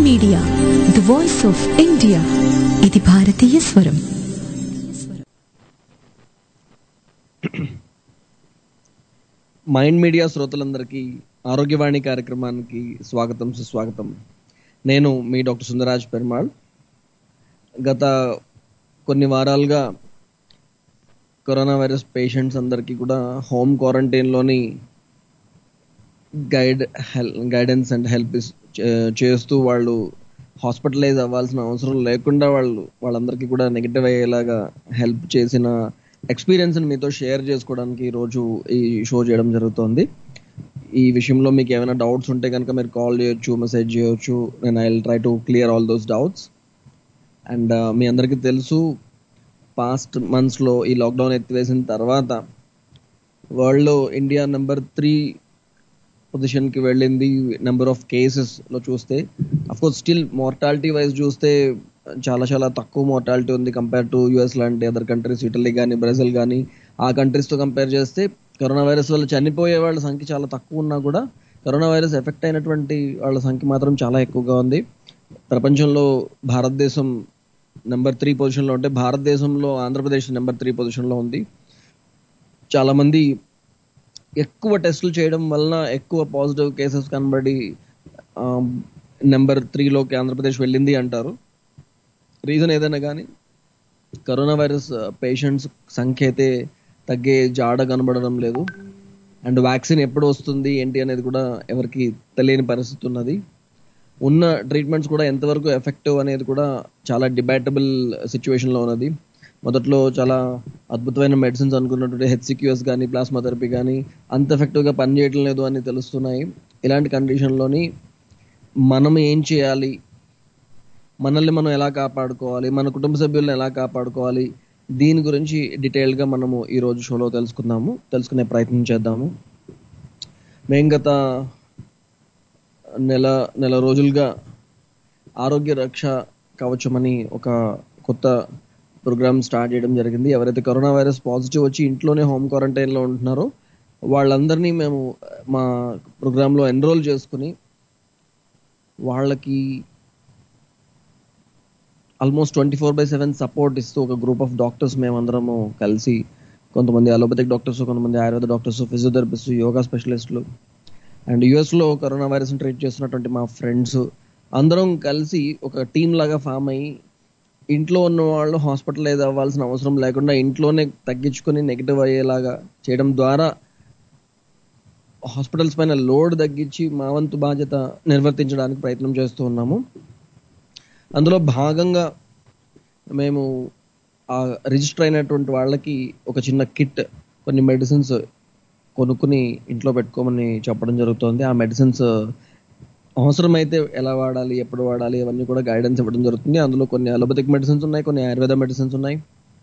Media the voice of India ఇది భారతీయ స్వరం మైండ్ మీడియా శ్రోతలందరికీ ఆరోగ్యవాణి కార్యక్రమానికి స్వాగతం సుస్వాగతం నేను మీ డాక్టర్ సుందరాజ్ పెరుమాళ్ గత కొన్ని వారాలుగా కరోనా వైరస్ పేషెంట్స్ అందరికీ కూడా హోమ్ క్వారంటైన్లోని guide health guidance and help చేస్తూ వాళ్ళు హాస్పిటలైజ్ అవ్వాల్సిన అవసరం లేకుండా వాళ్ళు వాళ్ళందరికీ కూడా నెగిటివ్ అయ్యేలాగా హెల్ప్ చేసిన ఎక్స్పీరియన్స్ని మీతో షేర్ చేసుకోవడానికి ఈరోజు ఈ షో చేయడం జరుగుతోంది ఈ విషయంలో మీకు ఏమైనా డౌట్స్ ఉంటే కనుక మీరు కాల్ చేయొచ్చు మెసేజ్ చేయొచ్చు నేను I try to clear all those doubts and మీ అందరికీ తెలుసు పాస్ట్ మంత్స్లో ఈ లాక్డౌన్ ఎత్తివేసిన తర్వాత వరల్డ్లో ఇండియా నెంబర్ త్రీ పొజిషన్కి వెళ్ళింది నెంబర్ ఆఫ్ కేసెస్లో చూస్తే కోర్స్ స్టిల్ మోర్టాలిటీ వైజ్ చూస్తే చాలా చాలా తక్కువ మోర్టాలిటీ ఉంది కంపేర్ టు యుఎస్ లాంటి అదర్ కంట్రీస్ ఇటలీ కానీ బ్రెజిల్ కానీ ఆ కంట్రీస్తో కంపేర్ చేస్తే కరోనా వైరస్ వల్ల చనిపోయే వాళ్ళ సంఖ్య చాలా తక్కువ ఉన్నా కూడా కరోనా వైరస్ ఎఫెక్ట్ అయినటువంటి వాళ్ళ సంఖ్య మాత్రం చాలా ఎక్కువగా ఉంది ప్రపంచంలో భారతదేశం నెంబర్ త్రీ పొజిషన్లో ఉంటే భారతదేశంలో ఆంధ్రప్రదేశ్ నెంబర్ త్రీ పొజిషన్లో ఉంది చాలా మంది ఎక్కువ టెస్టులు చేయడం వలన ఎక్కువ పాజిటివ్ కేసెస్ కనబడి నెంబర్ త్రీలోకి ఆంధ్రప్రదేశ్ వెళ్ళింది అంటారు రీజన్ ఏదైనా కానీ కరోనా వైరస్ పేషెంట్స్ సంఖ్య అయితే తగ్గే జాడ కనబడడం లేదు అండ్ వ్యాక్సిన్ ఎప్పుడు వస్తుంది ఏంటి అనేది కూడా ఎవరికి తెలియని పరిస్థితి ఉన్నది ఉన్న ట్రీట్మెంట్స్ కూడా ఎంతవరకు ఎఫెక్టివ్ అనేది కూడా చాలా డిబేటబుల్ సిచ్యువేషన్లో ఉన్నది మొదట్లో చాలా అద్భుతమైన మెడిసిన్స్ అనుకున్నటువంటి హెచ్సిక్యూఎస్ కానీ ప్లాస్మా థెరపీ కానీ అంత ఎఫెక్టివ్గా పనిచేయటం లేదు అని తెలుస్తున్నాయి ఇలాంటి కండిషన్లోని మనం ఏం చేయాలి మనల్ని మనం ఎలా కాపాడుకోవాలి మన కుటుంబ సభ్యులను ఎలా కాపాడుకోవాలి దీని గురించి డీటెయిల్గా మనము ఈరోజు షోలో తెలుసుకుందాము తెలుసుకునే ప్రయత్నం చేద్దాము మేము గత నెల నెల రోజులుగా ఆరోగ్య రక్ష కవచమని ఒక కొత్త ప్రోగ్రామ్ స్టార్ట్ చేయడం జరిగింది ఎవరైతే కరోనా వైరస్ పాజిటివ్ వచ్చి ఇంట్లోనే హోమ్ క్వారంటైన్లో ఉంటున్నారో వాళ్ళందరినీ మేము మా ప్రోగ్రాంలో ఎన్రోల్ చేసుకుని వాళ్ళకి almost twenty four by seven support ఇస్తూ ఒక గ్రూప్ ఆఫ్ డాక్టర్స్ మేమందరము కలిసి కొంతమంది అలోపతిక్ డాక్టర్స్ కొంతమంది ఆయుర్వేద డాక్టర్స్ ఫిజియోథెరపిస్ట్ యోగా స్పెషలిస్టులు అండ్ యుఎస్లో కరోనా వైరస్ని ట్రీట్ చేస్తున్నటువంటి మా ఫ్రెండ్స్ అందరం కలిసి ఒక టీం లాగా ఫామ్ అయ్యి ఇంట్లో ఉన్న వాళ్ళు హాస్పిటలైజ్ అవ్వాల్సిన అవసరం లేకుండా ఇంట్లోనే తగ్గించుకొని నెగిటివ్ అయ్యేలాగా చేయడం ద్వారా హాస్పిటల్స్ పైన లోడ్ తగ్గించి మా వంతు బాధ్యత నిర్వర్తించడానికి ప్రయత్నం చేస్తూ ఉన్నాము అందులో భాగంగా మేము ఆ రిజిస్టర్ అయినటువంటి వాళ్ళకి ఒక చిన్న కిట్ కొన్ని మెడిసిన్స్ కొనుక్కుని ఇంట్లో పెట్టుకోమని చెప్పడం జరుగుతుంది ఆ మెడిసిన్స్ అవసరమైతే ఎలా వాడాలి ఎప్పుడు వాడాలి అవన్నీ కూడా గైడెన్స్ ఇవ్వడం జరుగుతుంది అందులో కొన్ని అలోపతిక్ మెడిసిన్స్ ఉన్నాయి కొన్ని ఆయుర్వేద మెడిసిన్స్ ఉన్నాయి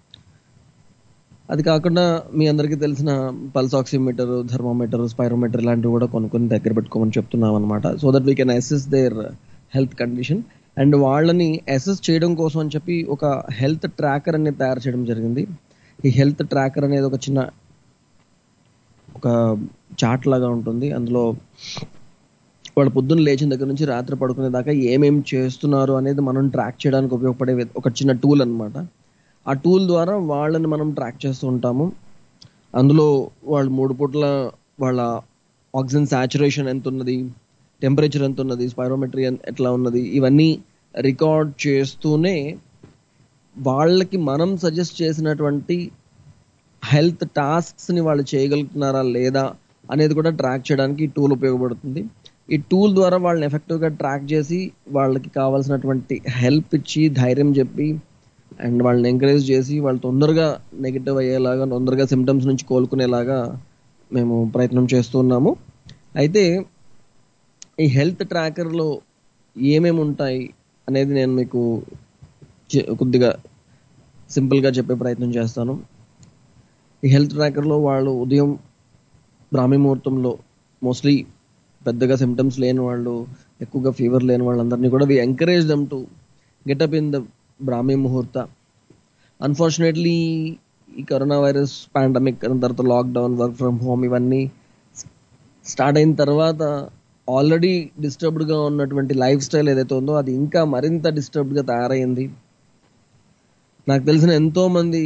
అది కాకుండా మీ అందరికీ తెలిసిన పల్స్ ఆక్సిమీటర్ థర్మోమీటర్ స్పైరోమీటర్ ఇలాంటివి కూడా కొనుక్కొని దగ్గర పెట్టుకోమని చెప్తున్నాం అనమాట so that we can assess their health condition and వాళ్ళని అసెస్ చేయడం కోసం అని చెప్పి ఒక హెల్త్ ట్రాకర్ అనేది తయారు చేయడం జరిగింది ఈ హెల్త్ ట్రాకర్ అనేది ఒక చిన్న ఒక చార్ట్ లాగా ఉంటుంది అందులో వాళ్ళు పొద్దున్న లేచిన దగ్గర నుంచి రాత్రి పడుకునే దాకా ఏమేం చేస్తున్నారు అనేది మనం ట్రాక్ చేయడానికి ఉపయోగపడే ఒక చిన్న టూల్ అనమాట ఆ టూల్ ద్వారా వాళ్ళని మనం ట్రాక్ చేస్తూ ఉంటాము అందులో వాళ్ళు మూడు పూట్ల వాళ్ళ ఆక్సిజన్ సాచురేషన్ ఎంత ఉన్నది టెంపరేచర్ ఎంత ఉన్నది స్పైరోమెట్రీ ఎట్లా ఉన్నది ఇవన్నీ రికార్డ్ చేస్తూనే వాళ్ళకి మనం సజెస్ట్ చేసినటువంటి హెల్త్ టాస్క్స్ని వాళ్ళు చేయగలుగుతున్నారా లేదా అనేది కూడా ట్రాక్ చేయడానికి ఈ టూల్ ఉపయోగపడుతుంది ఈ టూల్ ద్వారా వాళ్ళని ఎఫెక్టివ్గా ట్రాక్ చేసి వాళ్ళకి కావాల్సినటువంటి హెల్ప్ ఇచ్చి ధైర్యం చెప్పి అండ్ వాళ్ళని ఎంకరేజ్ చేసి వాళ్ళు తొందరగా నెగిటివ్ అయ్యేలాగా తొందరగా సిమ్టమ్స్ నుంచి కోలుకునేలాగా మేము ప్రయత్నం చేస్తున్నాము అయితే ఈ హెల్త్ ట్రాకర్లో ఏమేమి ఉంటాయి అనేది నేను మీకు కొద్దిగా సింపుల్గా చెప్పే ప్రయత్నం చేస్తాను ఈ హెల్త్ ట్రాకర్లో వాళ్ళు ఉదయం బ్రాహ్మీ ముహూర్తంలో మోస్ట్లీ పెద్దగా సిమ్టమ్స్ లేని వాళ్ళు ఎక్కువగా ఫీవర్ లేని వాళ్ళందరినీ కూడా we encourage them to get up in the Brahmi Muhurta unfortunately ఈ కరోనా వైరస్ పాండమిక్ తర్వాత లాక్డౌన్ వర్క్ ఫ్రమ్ హోమ్ ఇవన్నీ స్టార్ట్ అయిన తర్వాత ఆల్రెడీ డిస్టర్బ్డ్ గా ఉన్నటువంటి లైఫ్ స్టైల్ ఏదైతే ఉందో అది ఇంకా మరింత డిస్టర్బ్డ్ గా తయారైంది నాకు తెలిసిన ఎంతో మంది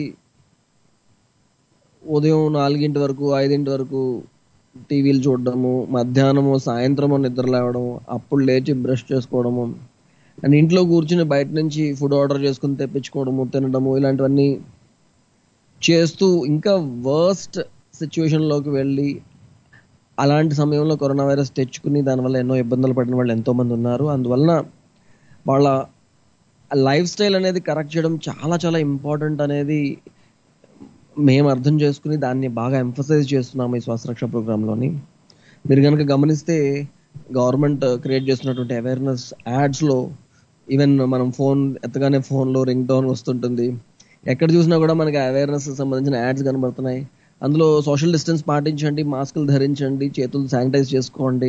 ఉదయం నాలుగింటి వరకు ఐదింటి వరకు టీవీలు చూడడము మధ్యాహ్నము సాయంత్రము నిద్ర లేవడము అప్పుడు లేచి బ్రష్ చేసుకోవడము అండ్ ఇంట్లో కూర్చుని బయట నుంచి ఫుడ్ ఆర్డర్ చేసుకుని తెప్పించుకోవడము తినడము ఇలాంటివన్నీ చేస్తూ ఇంకా వర్స్ట్ సిచ్యువేషన్లోకి వెళ్ళి అలాంటి సమయంలో కరోనా వైరస్ తెచ్చుకుని దానివల్ల ఎన్నో ఇబ్బందులు పడిన వాళ్ళు ఎంతో మంది ఉన్నారు అందువలన వాళ్ళ లైఫ్ స్టైల్ అనేది కరెక్ట్ చేయడం చాలా చాలా ఇంపార్టెంట్ అనేది మేము అర్థం చేసుకుని దాన్ని బాగా ఎంఫసైజ్ చేస్తున్నాము ఈ శ్వాసరక్ష ప్రోగ్రాంలోని మీరు కనుక గమనిస్తే గవర్నమెంట్ క్రియేట్ చేస్తున్నటువంటి అవేర్నెస్ యాడ్స్లో ఈవెన్ మనం ఫోన్ ఎత్తగానే ఫోన్లో రింగ్ టోన్ వస్తుంటుంది ఎక్కడ చూసినా కూడా మనకి అవేర్నెస్ సంబంధించిన యాడ్స్ కనబడుతున్నాయి అందులో సోషల్ డిస్టెన్స్ పాటించండి మాస్కులు ధరించండి చేతులు శానిటైజ్ చేసుకోండి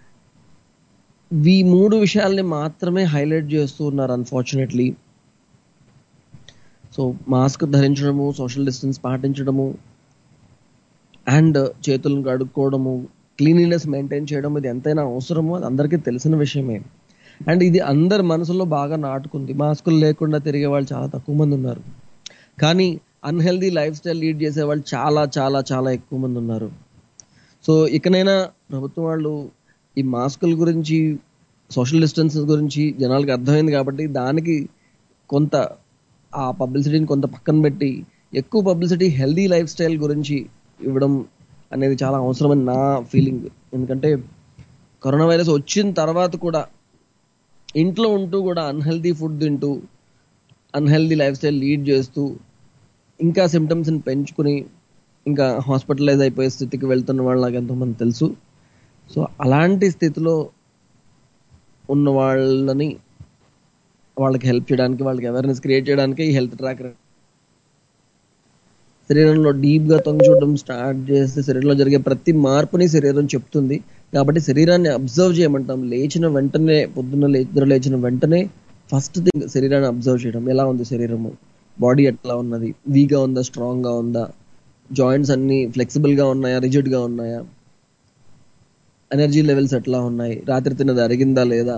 ఈ మూడు విషయాల్ని మాత్రమే హైలైట్ చేస్తూ ఉన్నారు అన్ఫార్చునేట్లీ సో మాస్క్ ధరించడము సోషల్ డిస్టెన్స్ పాటించడము అండ్ చేతులను కడుక్కోవడము క్లీనినెస్ మెయింటైన్ చేయడం ఇది ఎంతైనా అవసరమో అది అందరికీ తెలిసిన విషయమే అండ్ ఇది అందరి మనసులో బాగా నాటుకుంది మాస్కులు లేకుండా తిరిగే వాళ్ళు చాలా తక్కువ మంది ఉన్నారు కానీ అన్హెల్దీ లైఫ్ స్టైల్ లీడ్ చేసే వాళ్ళు చాలా చాలా చాలా ఎక్కువ మంది ఉన్నారు సో ఇకనైనా ప్రభుత్వం వాళ్ళు ఈ మాస్కుల గురించి సోషల్ డిస్టెన్స్ గురించి జనాలకు అర్థమైంది కాబట్టి దానికి కొంత ఆ పబ్లిసిటీని కొంత పక్కన పెట్టి ఎక్కువ పబ్లిసిటీ హెల్దీ లైఫ్ స్టైల్ గురించి ఇవ్వడం అనేది చాలా అవసరమని నా ఫీలింగ్ ఎందుకంటే కరోనా వైరస్ వచ్చిన తర్వాత కూడా ఇంట్లో ఉంటూ కూడా అన్హెల్దీ ఫుడ్ తింటూ అన్హెల్దీ లైఫ్ స్టైల్ లీడ్ చేస్తూ ఇంకా సిమ్టమ్స్ని పెంచుకుని ఇంకా హాస్పిటలైజ్ అయిపోయే స్థితికి వెళ్తున్న వాళ్ళు నాకు ఎంతోమంది తెలుసు సో అలాంటి స్థితిలో ఉన్న వాళ్ళని వాళ్ళకి హెల్ప్ చేయడానికి వాళ్ళకి అవేర్నెస్ క్రియేట్ చేయడానికి ఈ హెల్త్ ట్రాకర్ శరీరంలో డీప్ గా తొంగి చూడడం స్టార్ట్ చేస్తే శరీరంలో జరిగే ప్రతి మార్పుని శరీరం చెప్తుంది కాబట్టి శరీరాన్ని అబ్జర్వ్ చేయమంటాం లేచిన వెంటనే పొద్దున్న నిద్ర లేచిన వెంటనే ఫస్ట్ థింగ్ శరీరాన్ని అబ్జర్వ్ చేయడం ఎలా ఉంది శరీరము బాడీ ఎట్లా ఉన్నది వీగా ఉందా స్ట్రాంగ్ గా ఉందా జాయింట్స్ అన్ని ఫ్లెక్సిబుల్ గా ఉన్నాయా రిజిడ్ గా ఉన్నాయా ఎనర్జీ లెవెల్స్ ఎట్లా ఉన్నాయి రాత్రి తిన్నది అరిగిందా లేదా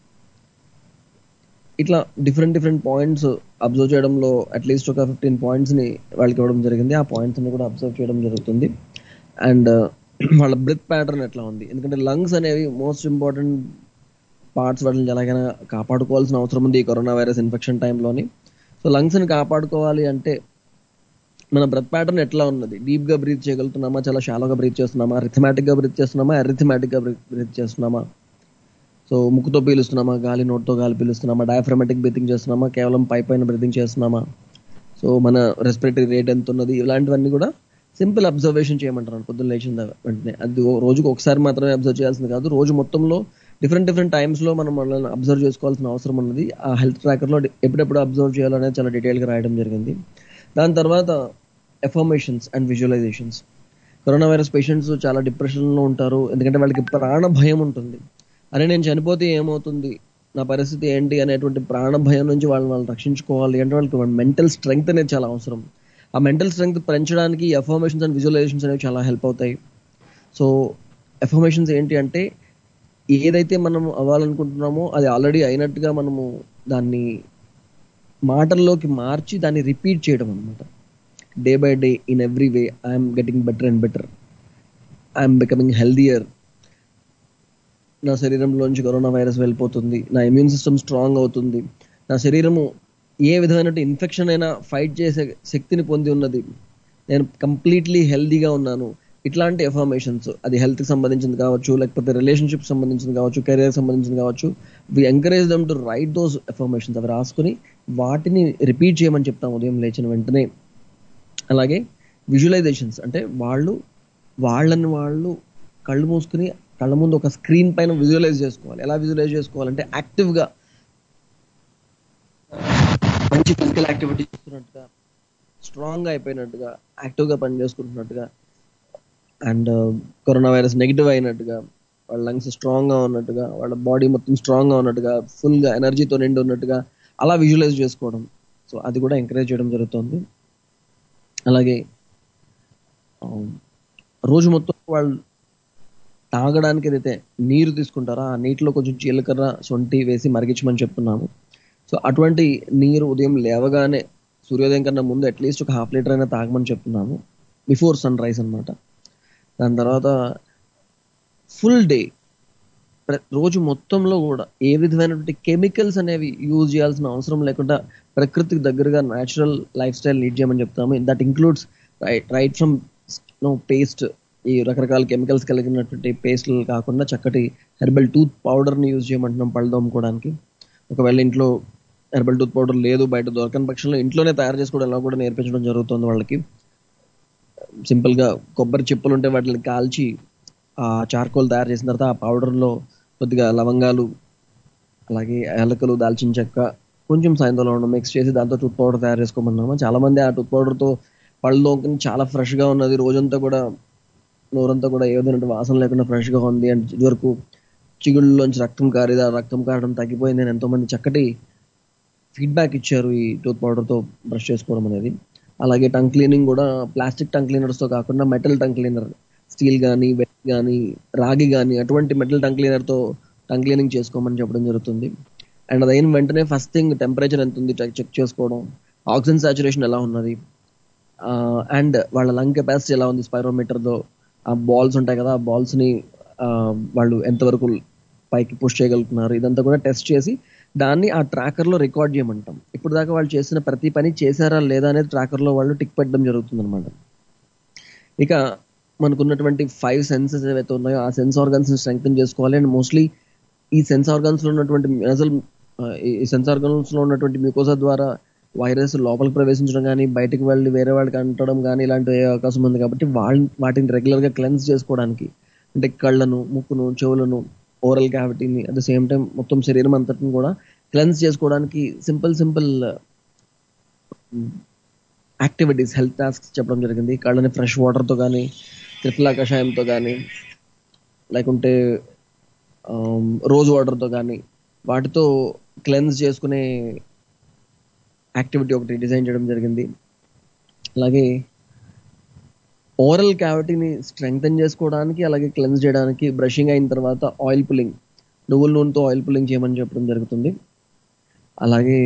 ఇట్లా డిఫరెంట్ డిఫరెంట్ పాయింట్స్ అబ్జర్వ్ చేయడంలో అట్లీస్ట్ ఒక ఫిఫ్టీన్ పాయింట్స్ ని వాళ్ళకి ఇవ్వడం జరిగింది ఆ పాయింట్స్ ని కూడా అబ్జర్వ్ చేయడం జరుగుతుంది అండ్ వాళ్ళ బ్రెత్ ప్యాటర్న్ ఎట్లా ఉంది ఎందుకంటే లంగ్స్ అనేవి మోస్ట్ ఇంపార్టెంట్ పార్ట్స్ వాటిని ఎలాగైనా కాపాడుకోవాల్సిన అవసరం ఉంది ఈ కరోనా వైరస్ ఇన్ఫెక్షన్ టైంలోని సో లంగ్స్ ని కాపాడుకోవాలి అంటే మన బ్రెత్ ప్యాటర్న్ ఎట్లా ఉన్నది డీప్ గా బ్రీత్ చేయగలుగుతున్నామా చాలా షాలోగా బ్రీత్ చేస్తున్నామా రిథమాటిక్ గా బ్రీత్ చేస్తున్నామా అరిథమాటిక్ గా బ్రీత్ చేస్తున్నామా సో ముక్కుతో పీలుస్తున్నామా గాలి నోట్తో గాలి పీలుస్తున్నామా డయాఫ్రమాటిక్ బ్రీతింగ్ చేస్తున్నామా కేవలం పై పైన బ్రీతింగ్ చేస్తున్నామా సో మన రెస్పిరేటరీ రేట్ ఎంత ఉన్నది ఇలాంటివన్నీ కూడా సింపుల్ అబ్జర్వేషన్ చేయమంటారు పొద్దున్న లేచిన వెంటనే అది ఓ- రోజుకు ఒకసారి మాత్రమే అబ్జర్వ్ చేయాల్సింది కాదు రోజు మొత్తంలో డిఫరెంట్ డిఫరెంట్ టైమ్స్ లో మనం మనల్ని అబ్జర్వ్ చేసుకోవాల్సిన అవసరం ఉన్నది ఆ హెల్త్ ట్రాకర్ లో ఎప్పుడెప్పుడు అబ్జర్వ్ చేయాలనేది చాలా డీటెయిల్ గా రాయడం జరిగింది దాని తర్వాత affirmations and visualizations corona virus patients చాలా డిప్రెషన్ లో ఉంటారు ఎందుకంటే వాళ్ళకి ప్రాణ భయం ఉంటుంది అరే నేను చనిపోతే ఏమవుతుంది నా పరిస్థితి ఏంటి అనేటువంటి ప్రాణ భయం నుంచి వాళ్ళని వాళ్ళు రక్షించుకోవాలి అంటే వాళ్ళకి మెంటల్ స్ట్రెంగ్త్ అనేది చాలా అవసరం ఆ మెంటల్ స్ట్రెంగ్త్ పెంచడానికి ఎఫర్మేషన్స్ అండ్ విజువలైజేషన్స్ అనేవి చాలా హెల్ప్ అవుతాయి సో ఎఫర్మేషన్స్ ఏంటి అంటే ఏదైతే మనం అవ్వాలనుకుంటున్నామో అది ఆల్రెడీ అయినట్టుగా మనము దాన్ని మాటల్లోకి మార్చి దాన్ని రిపీట్ చేయడం అనమాట day by day in every way I'm getting better and better I'm becoming healthier నా శరీరంలోంచి కరోనా వైరస్ వెళ్ళిపోతుంది నా ఇమ్యూన్ సిస్టమ్ స్ట్రాంగ్ అవుతుంది నా శరీరము ఏ విధమైన ఇన్ఫెక్షన్ అయినా ఫైట్ చేసే శక్తిని పొంది ఉన్నది నేను కంప్లీట్లీ హెల్దీగా ఉన్నాను ఇట్లాంటి ఎఫర్మేషన్స్ అది హెల్త్ కి సంబంధించింది కావచ్చు లేకపోతే రిలేషన్షిప్ సంబంధించింది కావచ్చు కెరీర్ సంబంధించింది కావచ్చు we encourage them to write those affirmations అవి రాసుకుని వాటిని రిపీట్ చేయమని చెప్తాం ఉదయం లేచిన వెంటనే అలాగే విజువలైజేషన్స్ అంటే వాళ్ళు వాళ్ళని వాళ్ళు కళ్ళు మూసుకుని కళ్ళ ముందు ఒక స్క్రీన్ పైన విజువలైజ్ చేసుకోవాలి ఎలా విజువలైజ్ చేసుకోవాలంటే యాక్టివ్ గా మంచి ఫిజికల్ యాక్టివిటీ చేస్తున్నట్టుగా స్ట్రాంగ్ గా అయిపోయినట్టుగా యాక్టివ్ గా పని చేసుకుంటున్నట్టుగా అండ్ కరోనా వైరస్ నెగిటివ్ అయినట్టుగా వాళ్ళ లంగ్స్ స్ట్రాంగ్ గా ఉన్నట్టుగా వాళ్ళ బాడీ మొత్తం స్ట్రాంగ్ గా ఉన్నట్టుగా ఫుల్ గా ఎనర్జీతో నిండి ఉన్నట్టుగా అలా విజువలైజ్ చేసుకోవడం సో అది కూడా ఎంకరేజ్ చేయడం జరుగుతుంది అలాగే ఆ, రోజు మొత్తం వాళ్ళు తాగడానికి ఏదైతే నీరు తీసుకుంటారో ఆ నీటిలో కొంచెం జీలకర్ర సొంటి వేసి మరిగించమని చెప్తున్నాము సో అటువంటి నీరు ఉదయం లేవగానే సూర్యోదయం కన్నా ముందు అట్లీస్ట్ ఒక హాఫ్ లీటర్ అయినా తాగమని చెప్తున్నాము బిఫోర్ సన్ రైజ్ అనమాట దాని తర్వాత ఫుల్ డే రోజు మొత్తంలో కూడా ఏ విధమైనటువంటి కెమికల్స్ అనేవి యూజ్ చేయాల్సిన అవసరం లేకుండా ప్రకృతికి దగ్గరగా న్యాచురల్ లైఫ్ స్టైల్ లీడ్ చేయమని చెప్తాము that includes right right from no paste ఈ రకరకాల కెమికల్స్ కలిగినటువంటి పేస్ట్లు కాకుండా చక్కటి హెర్బల్ టూత్ పౌడర్ని యూజ్ చేయమంటున్నాం పళ్ళు తోముకోవడానికి ఒకవేళ ఇంట్లో హెర్బల్ టూత్ పౌడర్ లేదు బయట దొరకని పక్షంలో ఇంట్లోనే తయారు చేసుకోవడం ఎలా కూడా నేర్పించడం జరుగుతుంది వాళ్ళకి సింపుల్ గా కొబ్బరి చిప్పలు ఉంటే వాటిని కాల్చి ఆ చార్కోల్ తయారు చేసిన తర్వాత ఆ పౌడర్ లో కొద్దిగా లవంగాలు అలాగే ఏలకలు దాల్చిన చెక్క కొంచెం సాయంత్రం మిక్స్ చేసి దాంతో టూత్ పౌడర్ తయారు చేసుకోమన్నాము చాలా మంది ఆ టూత్ పౌడర్ తో పళ్ళు తోముకుని చాలా ఫ్రెష్ గా ఉన్నది రోజంతా కూడా నోరంతా కూడా ఏ విధమైన వాసన లేకుండా ఫ్రెష్ గా ఉంది అండ్ ఇదివరకు చిగుళ్ళలోంచి రక్తం కారేది ఆ రక్తం కారడం తగ్గిపోయింది అని ఎంతో మంది చక్కటి ఫీడ్బ్యాక్ ఇచ్చారు ఈ టూత్ పౌడర్ తో బ్రష్ చేసుకోవడం అనేది అలాగే టంగ్ క్లీనింగ్ కూడా ప్లాస్టిక్ టంగ్ క్లీనర్స్ తో కాకుండా మెటల్ టంగ్ క్లీనర్ స్టీల్ కానీ వెట్ కానీ రాగి కానీ అటువంటి మెటల్ టంగ్ క్లీనర్ తో టంగ్ క్లీనింగ్ చేసుకోమని చెప్పడం జరుగుతుంది అండ్ అది అయిన వెంటనే ఫస్ట్ థింగ్ టెంపరేచర్ ఎంత ఉంది చెక్ చేసుకోవడం ఆక్సిజన్ సాచురేషన్ ఎలా ఉన్నది అండ్ వాళ్ళ లంగ్ కెపాసిటీ ఎలా ఉంది స్పైరోమీటర్ తో ఆ బాల్స్ ఉంటాయి కదా ఆ బాల్స్ ని ఆ, వాళ్ళు ఎంతవరకు పైకి పుష్ చేయగలుగుతున్నారు ఇదంతా కూడా టెస్ట్ చేసి దాన్ని ఆ ట్రాకర్ లో రికార్డ్ చేయమంటాం ఇప్పుడు దాకా వాళ్ళు చేసిన ప్రతి పని చేశారా లేదా అనేది ట్రాకర్ లో వాళ్ళు టిక్ పెట్టడం జరుగుతుంది అనమాట ఇక మనకున్నటువంటి ఫైవ్ సెన్సెస్ ఏవైతే ఉన్నాయో ఆ సెన్స్ ఆర్గన్స్ ని స్ట్రెంగ్తన్ చేసుకోవాలి అండ్ మోస్ట్లీ ఈ సెన్స్ ఆర్గన్స్ లో ఉన్నటువంటి అసలు ఈ సెన్స్ ఆర్గన్స్ లో ఉన్నటువంటి మ్యూకోసా ద్వారా వైరస్ లోపలికి ప్రవేశించడం కానీ బయటకు వెళ్ళి వేరే వాళ్ళకి అంటడం కానీ ఇలాంటి అవకాశం ఉంది కాబట్టి వాళ్ళ వాటిని రెగ్యులర్ గా క్లెన్స్ చేసుకోవడానికి అంటే కళ్ళను ముక్కును చెవులను ఓరల్ క్యావిటీని అట్ ద సేమ్ టైం మొత్తం శరీరం అంతటిని కూడా క్లెన్స్ చేసుకోవడానికి simple simple activities health tasks చెప్పడం జరిగింది కళ్ళని ఫ్రెష్ వాటర్తో కానీ త్రిఫలా కషాయంతో కానీ లేకుంటే రోజ్ వాటర్తో కానీ వాటితో క్లెన్స్ చేసుకునే యాక్టివిటీ ఒకటి డిజైన్ చేయడం జరిగింది అలాగే ఓరల్ క్యావిటీని స్ట్రెంగ్తన్ చేసుకోవడానికి అలాగే క్లెన్స్ చేయడానికి బ్రషింగ్ అయిన తర్వాత ఆయిల్ పుల్లింగ్ నువ్వుల నూనెతో ఆయిల్ పుల్లింగ్ చేయమని చెప్పడం జరుగుతుంది అలాగే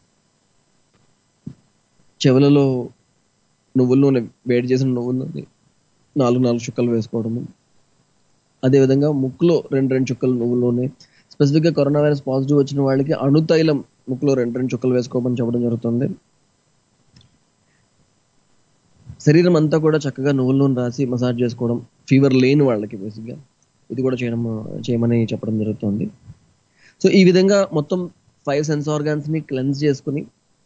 చెవులలో నువ్వుల నూనె వేడి చేసిన నువ్వుల నూనె నాలుగు నాలుగు చుక్కలు వేసుకోవడము అదేవిధంగా ముక్కులో రెండు రెండు చుక్కలు నువ్వుల నూనె స్పెసిఫిక్గా కరోనా వైరస్ పాజిటివ్ వచ్చిన వాళ్ళకి అణుతైలం ముక్కులో రెండు రెండు చుక్కలు వేసుకోమని చెప్పడం జరుగుతుంది శరీరం అంతా కూడా చక్కగా నువ్వుల నూనె రాసి మసాజ్ చేసుకోవడం ఫీవర్ లేని వాళ్ళకి బేసిక్గా ఇది కూడా చేయడం చేయమని చెప్పడం జరుగుతుంది సో ఈ విధంగా మొత్తం ఫైవ్ సెన్స్ ఆర్గాన్స్ ని క్లెన్స్ చేసుకుని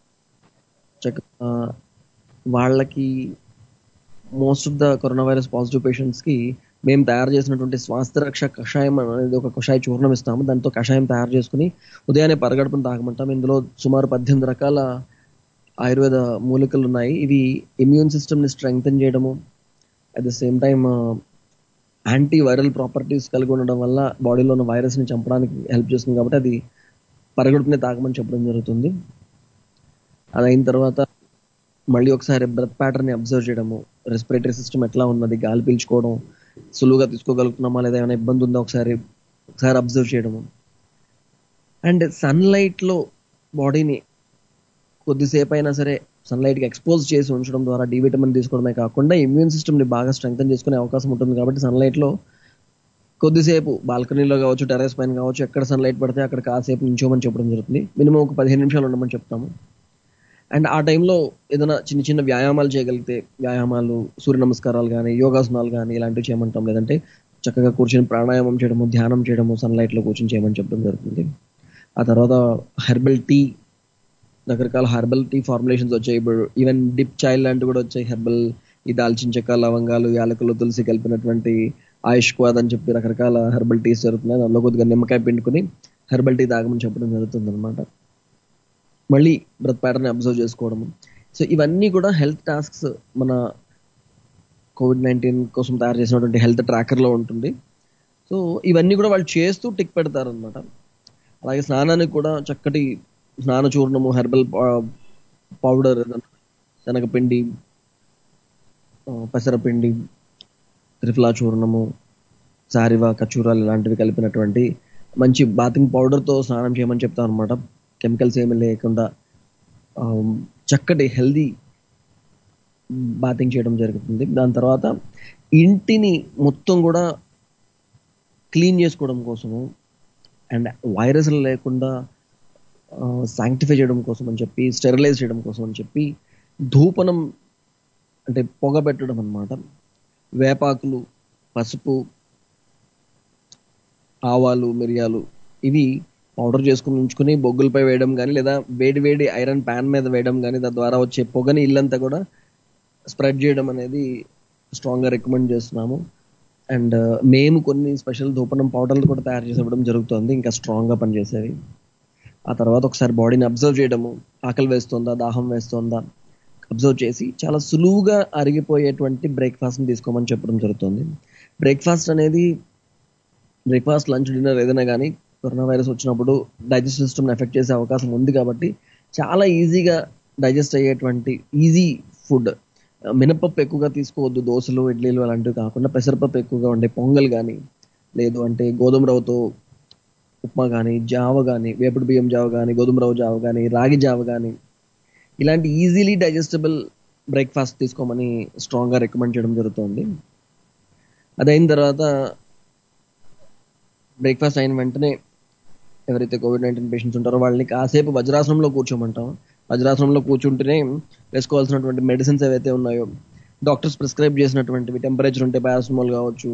చక్కగా వాళ్ళకి most of the corona virus positive patients కి మేము తయారు చేసినటువంటి స్వాస్థ్య రక్ష కషాయం అనేది ఒక కషాయ చూర్ణం ఇస్తాము దాంతో కషాయం తయారు చేసుకుని ఉదయాన్నే పరగడుపును తాగమంటాం ఇందులో సుమారు పద్దెనిమిది రకాల ఆయుర్వేద మూలికలు ఉన్నాయి ఇవి ఇమ్యూన్ సిస్టమ్ ని స్ట్రెంగ్తన్ చేయడము at the same time anti viral properties కలిగి ఉండడం వల్ల బాడీలో ఉన్న వైరస్ ని చంపడానికి హెల్ప్ చేస్తుంది కాబట్టి అది పరగడుపునే తాగమని చెప్పడం జరుగుతుంది అది అయిన తర్వాత మళ్ళీ ఒకసారి బ్రెత్ ప్యాటర్న్ ని అబ్జర్వ్ చేయడము రెస్పిరేటరీ సిస్టమ్ ఎట్లా ఉన్నది గాలి పీల్చుకోవడం సులువుగా తీసుకోగలుగుతున్నామా లేదా ఏమైనా ఇబ్బంది ఉందా ఒకసారి ఒకసారి అబ్జర్వ్ చేయడము అండ్ సన్లైట్ లో బాడీని కొద్దిసేపు అయినా సరే సన్లైట్ కి ఎక్స్పోజ్ చేసి ఉంచడం ద్వారా డి విటమిన్ తీసుకోవడమే కాకుండా ఇమ్యూన్ సిస్టమ్ ని బాగా స్ట్రెంగ్తన్ చేసుకునే అవకాశం ఉంటుంది కాబట్టి సన్లైట్ లో కొద్దిసేపు బాల్కనీలో కావచ్చు టెరెస్ పైన కావచ్చు ఎక్కడ సన్లైట్ పడితే అక్కడ కాసేపు నించోమని చెప్పడం జరుగుతుంది మినిమం ఒక పదిహేను నిమిషాలు ఉండమని చెప్తాము అండ్ ఆ టైంలో ఏదైనా చిన్న చిన్న వ్యాయామాలు చేయగలిగితే వ్యాయామాలు సూర్య నమస్కారాలు కానీ యోగాసనాలు కానీ ఇలాంటివి చేయమంటాం లేదంటే చక్కగా కూర్చొని ప్రాణాయామం చేయడము ధ్యానం చేయడము సన్లైట్ లో కూర్చొని చేయమని చెప్పడం జరుగుతుంది ఆ తర్వాత హెర్బల్ టీ రకరకాల హెర్బల్ టీ ఫార్ములేషన్స్ వచ్చాయి ఇప్పుడు ఈవెన్ డిప్ చాయ్ లాంటివి కూడా వచ్చాయి హెర్బల్ ఈ దాల్చిన చెక్క లవంగాలు యాలకులు తులసి కలిపినటువంటి ఆయుష్వాద్ అని చెప్పి రకరకాల హెర్బల్ టీస్ జరుగుతున్నాయి దానిలో కొద్దిగా నిమ్మకాయ పిండుకుని హెర్బల్ టీ తాగమని చెప్పడం జరుగుతుంది అనమాట మళ్ళీ బ్రత్ ప్యాటర్న్ అబ్జర్వ్ చేసుకోవడము సో ఇవన్నీ కూడా హెల్త్ టాస్క్స్ మన కోవిడ్ నైన్టీన్ కోసం తయారు చేసినటువంటి హెల్త్ ట్రాకర్ లో ఉంటుంది సో ఇవన్నీ కూడా వాళ్ళు చేస్తూ టిక్ పెడతారు అనమాట అలాగే స్నానానికి కూడా చక్కటి స్నాన చూర్ణము హెర్బల్ పౌడర్ శనగపిండి ఆ, పెసరపిండి త్రిఫలా చూర్ణము సారివా కచూరాలు ఇలాంటివి కలిపినటువంటి మంచి బాతింగ్ పౌడర్తో స్నానం చేయమని చెప్తాం అనమాట కెమికల్స్ ఏమీ లేకుండా ఆ, చక్కటి హెల్దీ బాతింగ్ చేయడం జరుగుతుంది దాని తర్వాత ఇంటిని మొత్తం కూడా క్లీన్ చేసుకోవడం కోసము అండ్ వైరస్లు లేకుండా శాంక్టిఫై చేయడం కోసం అని చెప్పి స్టెరిలైజ్ చేయడం కోసం అని చెప్పి ధూపనం అంటే పొగ పెట్టడం అన్నమాట వేపాకులు పసుపు ఆవాలు మిరియాలు ఇవి పౌడర్ చేసుకుని ఉంచుకుని బొగ్గులపై వేయడం కానీ లేదా వేడి వేడి ఐరన్ ప్యాన్ మీద వేయడం కానీ తద్వారా వచ్చే పొగని ఇల్లంతా కూడా స్ప్రెడ్ చేయడం అనేది స్ట్రాంగ్గా రికమెండ్ చేస్తున్నాము అండ్ మేము కొన్ని స్పెషల్ ధూపనం పౌడర్లు కూడా తయారు చేసి ఇవ్వడం జరుగుతుంది ఇంకా స్ట్రాంగ్గా పనిచేసేవి ఆ తర్వాత ఒకసారి బాడీని అబ్జర్వ్ చేయడము ఆకలి వేస్తుందా దాహం వేస్తుందా అబ్జర్వ్ చేసి చాలా సులువుగా అరిగిపోయేటువంటి బ్రేక్ఫాస్ట్ని తీసుకోమని చెప్పడం జరుగుతుంది బ్రేక్ఫాస్ట్ అనేది బ్రేక్ఫాస్ట్ లంచ్ డిన్నర్ ఏదైనా కానీ కరోనా వైరస్ వచ్చినప్పుడు డైజెస్ట్ సిస్టమ్ ఎఫెక్ట్ చేసే అవకాశం ఉంది కాబట్టి చాలా ఈజీగా డైజెస్ట్ అయ్యేటువంటి ఈజీ ఫుడ్ మినపప్పు ఎక్కువగా తీసుకోవద్దు దోశలు ఇడ్లీలు అలాంటివి కాకుండా పెసరపప్పు ఎక్కువగా ఉండే పొంగల్ కానీ లేదు అంటే గోధుమ రవ్వతో ఉప్మా కానీ జావ కానీ వేపుడు బియ్యం జావ కానీ గోధుమ రవ్వ జావ కానీ రాగి జావ కానీ ఇలాంటి ఈజీలీ డైజెస్టబుల్ బ్రేక్ఫాస్ట్ తీసుకోమని స్ట్రాంగ్గా రికమెండ్ చేయడం జరుగుతుంది అదైన తర్వాత బ్రేక్ఫాస్ట్ అయిన వెంటనే ఎవరైతే కోవిడ్ నైన్టీన్ పేషెంట్స్ ఉంటారో వాళ్ళని కాసేపు వజ్రాసనంలో కూర్చోమంటాం వజ్రాసనంలో కూర్చుంటేనే వేసుకోవాల్సినటువంటి మెడిసిన్స్ ఏవైతే ఉన్నాయో డాక్టర్స్ ప్రిస్క్రైబ్ చేసినటువంటివి టెంపరేచర్ ఉంటే పారాసిటమాల్ కావచ్చు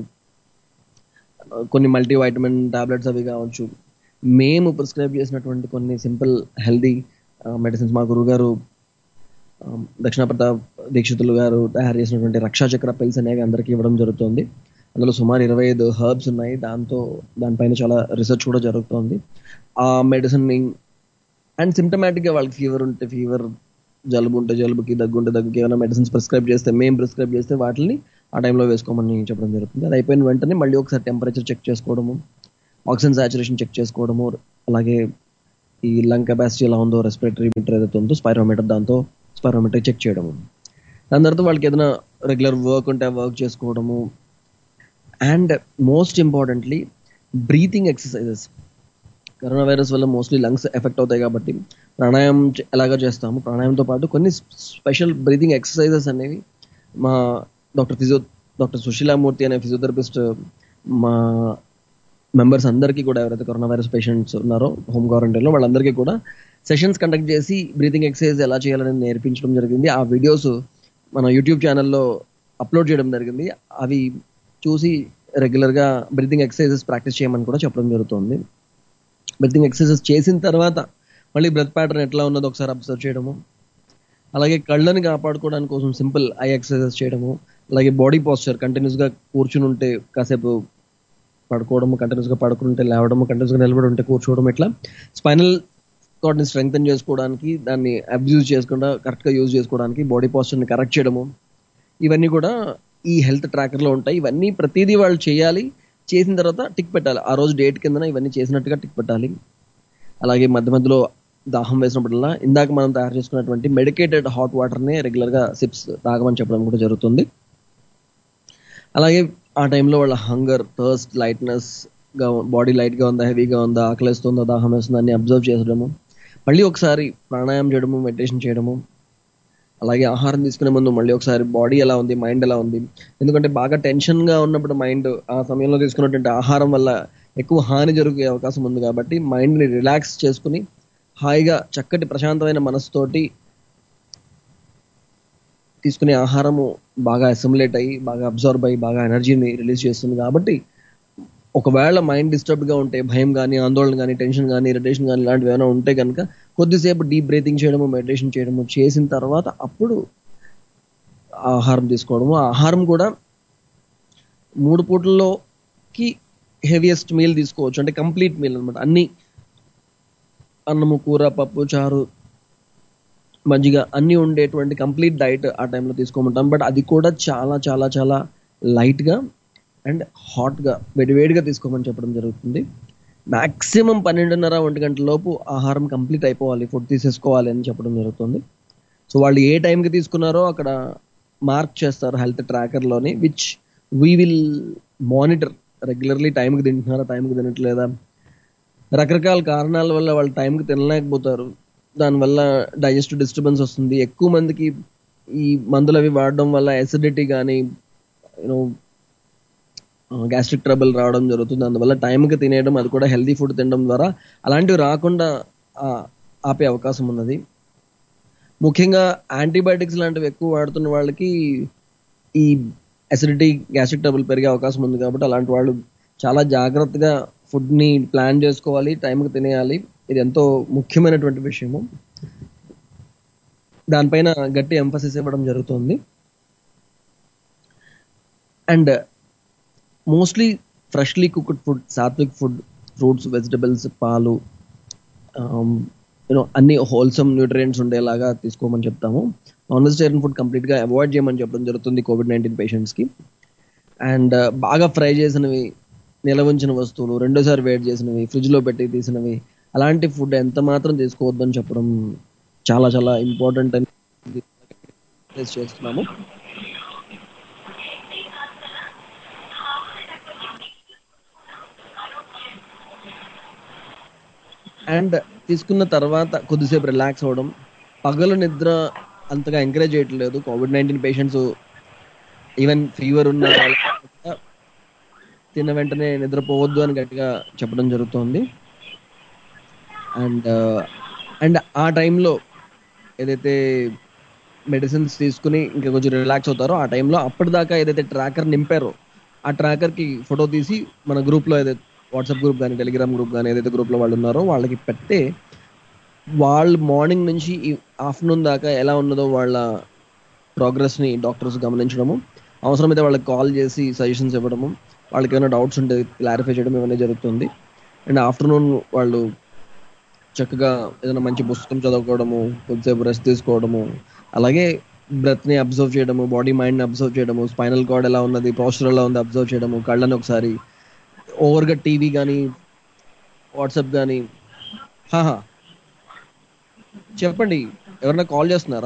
కొన్ని మల్టీ వైటమిన్ టాబ్లెట్స్ అవి కావచ్చు మేము ప్రిస్క్రైబ్ చేసినటువంటి కొన్ని సింపుల్ హెల్దీ మెడిసిన్స్ మా గురుగారు ఆ, దక్షిణ ప్రతాప్ దీక్షితులు గారు తయారు చేసినటువంటి రక్షా చక్ర పిల్స్ అనేవి అందరికీ ఇవ్వడం జరుగుతుంది అందులో సుమారు ఇరవై ఐదు హర్బ్స్ ఉన్నాయి దాంతో దానిపైన చాలా రీసెర్చ్ కూడా జరుగుతోంది ఆ మెడిసిన్ అండ్ సిమ్టమాటిక్ గా వాళ్ళకి ఫీవర్ ఉంటే ఫీవర్ జలుబు ఉంటే జలుబుకి దగ్గు ఉంటే దగ్గుకి ఏమైనా మెడిసిన్స్ ప్రిస్క్రైబ్ చేస్తే మేము ప్రిస్క్రైబ్ చేస్తే వాటిని ఆ టైంలో వేసుకోమని చెప్పడం జరుగుతుంది అది అయిపోయిన వెంటనే మళ్ళీ ఒకసారి టెంపరేచర్ చెక్ చేసుకోవడము ఆక్సిజన్ సాచురేషన్ చెక్ చేసుకోవడము అలాగే ఈ లంగ్ కెపాసిటీ ఎలా ఉందో రెస్పిరేటరీ మీటర్ ఏదైతే ఉందో స్పైరోమీటర్ దాంతో స్పైరోమీటర్ చెక్ చేయడము దాని తర్వాత వాళ్ళకి ఏదైనా రెగ్యులర్ వర్క్ ఉంటే వర్క్ చేసుకోవడము and most importantly breathing exercises corona virus వల్ల మోస్ట్లీ లంగ్స్ ఎఫెక్ట్ అవుతాయి కాబట్టి ప్రాణాయామం చే- ఎలాగో చేస్తాము ప్రాణాయామంతో పాటు కొన్ని స్పెషల్ బ్రీతింగ్ ఎక్సర్సైజెస్ అనేవి మా డాక్టర్ ఫిజియో డాక్టర్ సుశీలామూర్తి అనే ఫిజియోథెరపిస్ట్ మా మెంబర్స్ అందరికీ కూడా ఎవరైతే కరోనా వైరస్ పేషెంట్స్ ఉన్నారో హోమ్ క్వారంటైన్లో వాళ్ళందరికీ కూడా సెషన్స్ కండక్ట్ చేసి బ్రీతింగ్ ఎక్సర్సైజ్ ఎలా చేయాలని నేర్పించడం జరిగింది ఆ వీడియోస్ మన యూట్యూబ్ ఛానల్లో అప్లోడ్ చేయడం జరిగింది అవి చూసి రెగ్యులర్గా బ్రీతింగ్ ఎక్సర్సైజెస్ ప్రాక్టీస్ చేయమని కూడా చెప్పడం జరుగుతుంది బ్రీతింగ్ ఎక్సర్సైజెస్ చేసిన తర్వాత మళ్ళీ బ్రెత్ ప్యాటర్న్ ఎట్లా ఉన్నదో ఒకసారి అబ్జర్వ్ చేయడము అలాగే కళ్ళని కాపాడుకోవడానికి కోసం సింపుల్ ఐ ఎక్సర్సైజెస్ చేయడము అలాగే బాడీ పోస్చర్ కంటిన్యూస్ గా కూర్చుని ఉంటే కాసేపు పడుకోవడము కంటిన్యూస్ గా పడుకుని ఉంటే లేవడము కంటిన్యూస్ గా నిలబడి ఉంటే కూర్చోవడం ఇట్లా స్పైనల్ కార్డ్ని స్ట్రెంగ్తన్ చేసుకోవడానికి దాన్ని అబ్యూజ్ చేసుకుండా కరెక్ట్ గా యూజ్ చేసుకోవడానికి బాడీ పోస్చర్ ని కరెక్ట్ చేయడము ఇవన్నీ కూడా ఈ హెల్త్ ట్రాకర్ లో ఉంటాయి ఇవన్నీ ప్రతిదీ వాళ్ళు చేయాలి చేసిన తర్వాత టిక్ పెట్టాలి ఆ రోజు డేట్ కిందన ఇవన్నీ చేసినట్టుగా టిక్ పెట్టాలి అలాగే మధ్య మధ్యలో దాహం వేసినప్పుడల్లా ఇందాక మనం తయారు చేసుకున్నటువంటి మెడికేటెడ్ హాట్ వాటర్ ని రెగ్యులర్ గా సిప్స్ తాగమని చెప్పడం కూడా జరుగుతుంది అలాగే ఆ టైంలో వాళ్ళ హంగర్ థర్స్ట్ లైట్నెస్ గా బాడీ లైట్ గా ఉందా హెవీగా ఉందా ఆకలిస్తుందా దాహం వేస్తుందా అన్ని అబ్జర్వ్ చేయడము మళ్ళీ ఒకసారి ప్రాణాయామం చేయడము మెడిటేషన్ చేయడము అలాగే ఆహారం తీసుకునే ముందు మళ్ళీ ఒకసారి బాడీ ఎలా ఉంది మైండ్ ఎలా ఉంది ఎందుకంటే బాగా టెన్షన్ గా ఉన్నప్పుడు మైండ్ ఆ సమయంలో తీసుకున్నటువంటి ఆహారం వల్ల ఎక్కువ హాని జరిగే అవకాశం ఉంది కాబట్టి మైండ్ ని రిలాక్స్ చేసుకుని హాయిగా చక్కటి ప్రశాంతమైన మనసుతోటి తీసుకునే ఆహారము బాగా అసిములేట్ అయ్యి బాగా అబ్జర్వ్ అయ్యి బాగా ఎనర్జీని రిలీజ్ చేస్తుంది కాబట్టి ఒకవేళ మైండ్ డిస్టర్బ్ గా ఉంటే భయం కానీ ఆందోళన కానీ టెన్షన్ కానీ ఇరిటేషన్ కానీ ఇలాంటివి ఏమైనా ఉంటే కనుక కొద్దిసేపు డీప్ బ్రీతింగ్ చేయడము మెడిటేషన్ చేయడము చేసిన తర్వాత అప్పుడు ఆహారం తీసుకోవడము ఆ ఆహారం కూడా మూడు పూటల్లోకి హెవియెస్ట్ మీల్ తీసుకోవచ్చు అంటే కంప్లీట్ మీల్ అన్నమాట అన్ని అన్నము కూర పప్పు చారు మజ్జిగ అన్ని ఉండేటువంటి కంప్లీట్ డైట్ ఆ టైంలో తీసుకోమంటాం బట్ అది కూడా చాలా చాలా చాలా లైట్ గా అండ్ హాట్ గా వేడివేడిగా తీసుకోమని చెప్పడం జరుగుతుంది మాక్సిమం పన్నెండున్నర ఒంటి గంటల లోపు ఆహారం కంప్లీట్ అయిపోవాలి ఫుడ్ తీసేసుకోవాలి అని చెప్పడం జరుగుతుంది సో వాళ్ళు ఏ టైంకి తీసుకున్నారో అక్కడ మార్క్ చేస్తారు హెల్త్ ట్రాకర్ లోని which we will monitor regularly టైంకి తింటున్నారా టైంకి తినట్లేదా రకరకాల కారణాల వల్ల వాళ్ళు టైంకి తినలేకపోతారు దానివల్ల డైజెస్టివ్ డిస్టర్బెన్స్ వస్తుంది ఎక్కువ మందికి ఈ మందులు అవి వాడడం వల్ల ఎసిడిటీ కానీ యూనో గ్యాస్ట్రిక్ ట్రబుల్ రావడం జరుగుతుంది అందువల్ల టైంకి తినేయడం అది కూడా హెల్తీ ఫుడ్ తినడం ద్వారా అలాంటివి రాకుండా ఆ, ఆపే అవకాశం ఉన్నది ముఖ్యంగా యాంటీబయాటిక్స్ లాంటివి ఎక్కువ వాడుతున్న వాళ్ళకి ఈ అసిడిటీ గ్యాస్ట్రిక్ ట్రబుల్ పెరిగే అవకాశం ఉంది కాబట్టి అలాంటి వాళ్ళు చాలా జాగ్రత్తగా ఫుడ్ ని ప్లాన్ చేసుకోవాలి టైంకి తినేయాలి ఇది ఎంతో ముఖ్యమైనటువంటి విషయము దానిపైన గట్టి ఎంఫసిస్ ఇవ్వడం జరుగుతుంది and mostly freshly cooked food sattvic food fruits vegetables పాలు యూనో అన్ని హోల్సమ్ న్యూట్రియంట్స్ ఉండేలాగా తీసుకోమని చెప్తాము నాన్ వెజిటేరియన్ ఫుడ్ కంప్లీట్ గా అవాయిడ్ చేయమని చెప్పడం జరుగుతుంది కోవిడ్ నైన్టీన్ పేషెంట్స్ కి అండ్ బాగా ఫ్రై చేసినవి నిల్వ ఉంచిన వస్తువులు రెండోసారి వేడి చేసినవి ఫ్రిడ్జ్ లో పెట్టి తీసినవి అలాంటి ఫుడ్ ఎంత మాత్రం తీసుకోవద్దని చెప్పడం చాలా చాలా ఇంపార్టెంట్ అని చేస్తున్నాము అండ్ తీసుకున్న తర్వాత కొద్దిసేపు రిలాక్స్ అవ్వడం పగలు నిద్ర అంతగా ఎంకరేజ్ చేయట్లేదు COVID nineteen patients even fever ఉన్న వాళ్ళు కూడా తిన్న వెంటనే నిద్రపోవద్దు అని గట్టిగా చెప్పడం జరుగుతోంది అండ్ అండ్ ఆ టైంలో ఏదైతే మెడిసిన్స్ తీసుకుని ఇంకా కొంచెం రిలాక్స్ అవుతారో ఆ టైంలో అప్పటిదాకా ఏదైతే ట్రాకర్ నింపారో ఆ ట్రాకర్ కి ఫోటో తీసి మన గ్రూప్ లో ఏదైతే వాట్సాప్ గ్రూప్ కానీ టెలిగ్రామ్ గ్రూప్ కానీ ఏదైతే గ్రూప్ లో వాళ్ళు ఉన్నారో వాళ్ళకి పెడితే వాళ్ళు మార్నింగ్ నుంచి ఆఫ్టర్నూన్ దాకా ఎలా ఉన్నదో వాళ్ళ ప్రోగ్రెస్ ని డాక్టర్స్ గమనించడము అవసరమైతే వాళ్ళకి కాల్ చేసి సజెషన్స్ ఇవ్వడము వాళ్ళకి ఏమైనా డౌట్స్ ఉంటే క్లారిఫై చేయడం ఇవన్నీ జరుగుతుంది అండ్ ఆఫ్టర్నూన్ వాళ్ళు చక్కగా ఏదైనా మంచి పుస్తకం చదువుకోవడము కొద్దిసేపు రెస్ట్ తీసుకోవడము అలాగే బ్రెత్ ని అబ్జర్వ్ చేయడము బాడీ మైండ్ ని అబ్జర్వ్ చేయడము స్పైనల్ కార్డ్ ఎలా ఉన్నది పోస్టర్ ఎలా ఉంది అబ్జర్వ్ చేయడము కళ్ళని ఒకసారి ఓవర్గా టీవీ కానీ వాట్సాప్ కానీ హాహా చెప్పండి ఎవరైనా కాల్ చేస్తున్నారా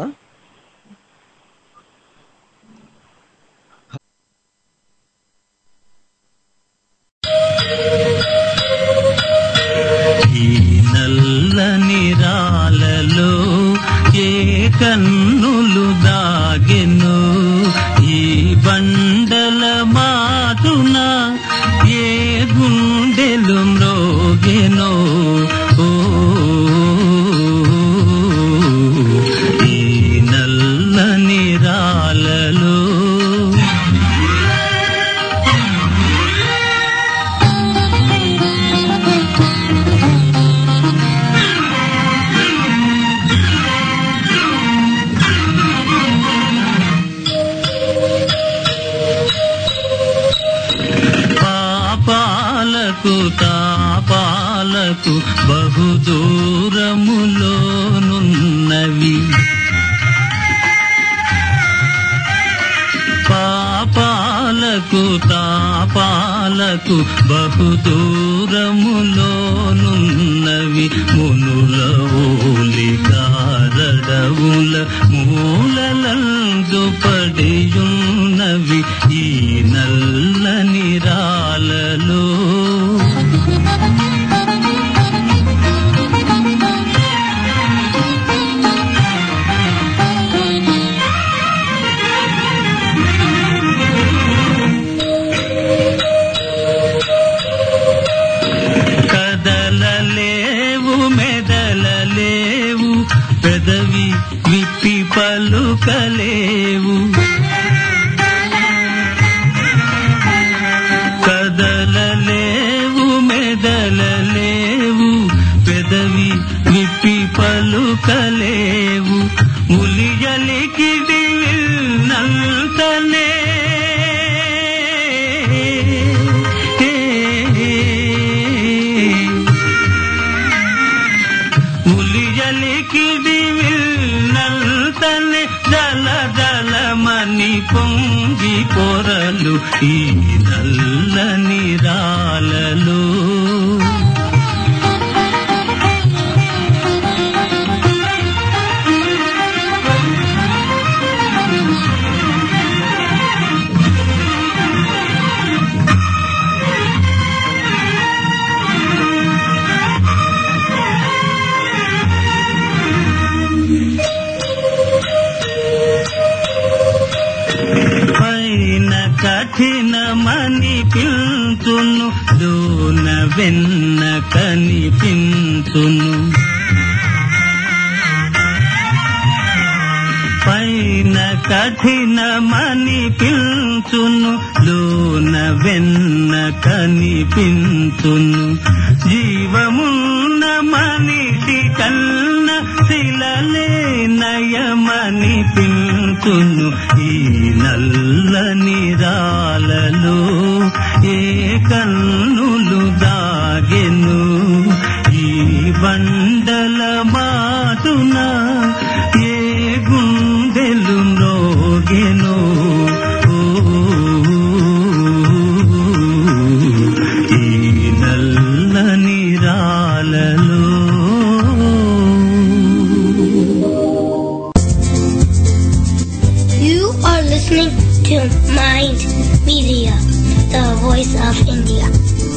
ఈ నల్లని రాలలో ఏ కన్నులు దాగెను ఈ బండల మాటున ఏ గుండెలు మ్రోగెను ఓ ఈ నల్లని రాలలో పాపాలకు తాపాలకు బహుదూరములోనున్నవి పాపాలకు తాపాలకు బహుదూరములోనున్నవి మునుల ఓలి కారడవుల మూలలందు పడియున్నవి ఈ నల్లని రాలలో కదలలేవు మెదలలేవు పెదవి విప్పి పలుకలేవు కదలలేవు మెదలలేవు పెదవి విప్పి పలుకలేవు ఉలియలికిడి విల్నంతనే ఉలియలికిడి విల్నంతనే జల జలమని పొంగి పొరలు ఈ నల్లని రాలలో కనిపించును లోన వెన్న కనిపించును పైన కఠినమని పిల్చును లోన వెన్న కనిపించును జీవమున్న మనిషి కన్న శిలలే నయమని పిల్చును ఈ నల్లని రాలలో ఏ కన్నులు దాగెను ఈ బండల మాటున ఏ గుండెలు మ్రోగెను ఓ, ఈ నల్లని రాలలో You are listening to Mind Media, the voice of India.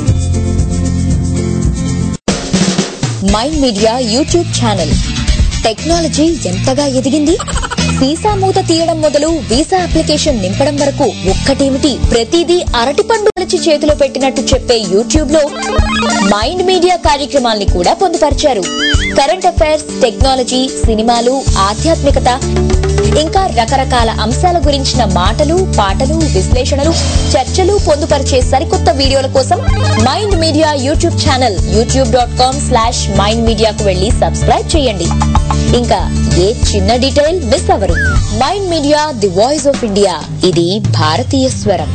Mind Media YouTube channel technology ఎంతగా ఎదిగింది వీసా మూత తీయడం మొదలు వీసా అప్లికేషన్ నింపడం వరకు ఒక్కటేమిటి ప్రతిదీ అరటిపండు కలిచి చేతిలో పెట్టినట్టు చెప్పే యూట్యూబ్ లో మైండ్ మీడియా కార్యక్రమాల్ని కూడా పొందుపరిచారు కరెంట్ అఫైర్స్ టెక్నాలజీ సినిమాలు ఆధ్యాత్మికత ఇంకా రకరకాల అంశాల గురించిన మాటలు పాటలు విశ్లేషణలు చర్చలు పొందుపరిచే సరికొత్త వీడియోల కోసం Mind Media YouTube channel YouTube dot com slash Mind మీడియాకు వెళ్లి సబ్స్క్రైబ్ చేయండి ఇంకా ఏ చిన్న డీటెయిల్ మిస్ అవ్వరు Mind Media the voice of India ఇది భారతీయ స్వరం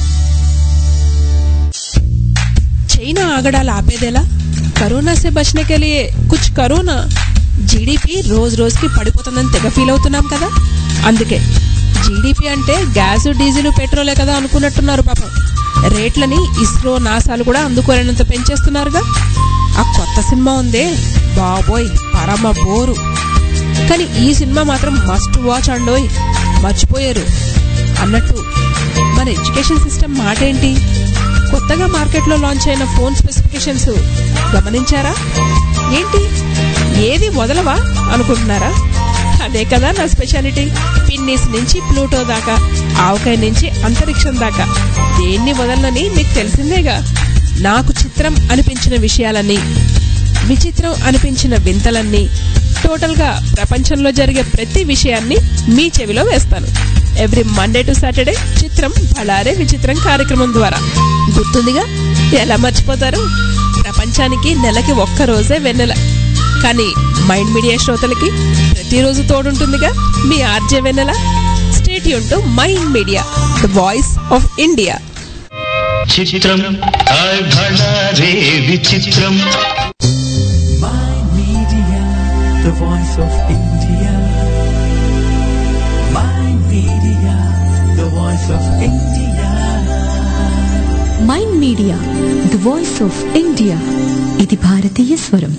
చైనా ఆగడాలు ఆపేదేలా కరోనా से बचने के लिए कुछ करो ना జీడిపి రోజు రోజుకి పడిపోతుందని తెగ ఫీల్ అవుతున్నాం కదా అందుకే జీడిపి అంటే గ్యాస్ డీజిల్ పెట్రోలే కదా అనుకున్నట్టున్నారు పాపం రేట్లని ఇస్రో నాసాలు కూడా అందుకోలేనంత పెంచేస్తున్నారుగా ఆ కొత్త సినిమా ఉందే బాబోయ్ పరమ బోరు కానీ ఈ సినిమా మాత్రం మస్ట్ వాచ్ అండోయ్ మర్చిపోయారు అన్నట్టు మన ఎడ్యుకేషన్ సిస్టమ్ మాట ఏంటి కొత్తగా మార్కెట్లో లాంచ్ అయిన ఫోన్ స్పెసిఫికేషన్స్ గమనించారా ఏంటి ఏది వదలవా అనుకుంటున్నారా అదే కదా నా స్పెషాలిటీ పిన్నిస్ నుంచి ప్లూటో దాకా ఆవకాయ నుంచి అంతరిక్షం దాకా దేన్ని వదలనని మీకు తెలిసిందేగా నాకు చిత్రం అనిపించిన విషయాలన్నీ విచిత్రం అనిపించిన వింతలన్నీ టోటల్ గా ప్రపంచంలో జరిగే ప్రతి విషయాన్ని మీ చెవిలో వేస్తాను ఎవ్రీ మండే టు సాటర్డే చిత్రం బళారే విచిత్రం కార్యక్రమం ద్వారా గుర్తుందిగా ఎలా మర్చిపోతారు ప్రపంచానికి నెలకి ఒక్క రోజే వెన్నెల కానీ మైండ్ మీడియా శ్రోతలకి ప్రతిరోజు తోడుంటుందిగా మీ ఆర్జే వెన్నెల స్టేట్ యూన్ to Mind Media the voice of India చిత్రం హాయ్ భళా రే విచిత్రం Mind Media, the voice of India. Mind Media, the voice of India. Mind Media the voice of India ఇది భారతీయ స్వరం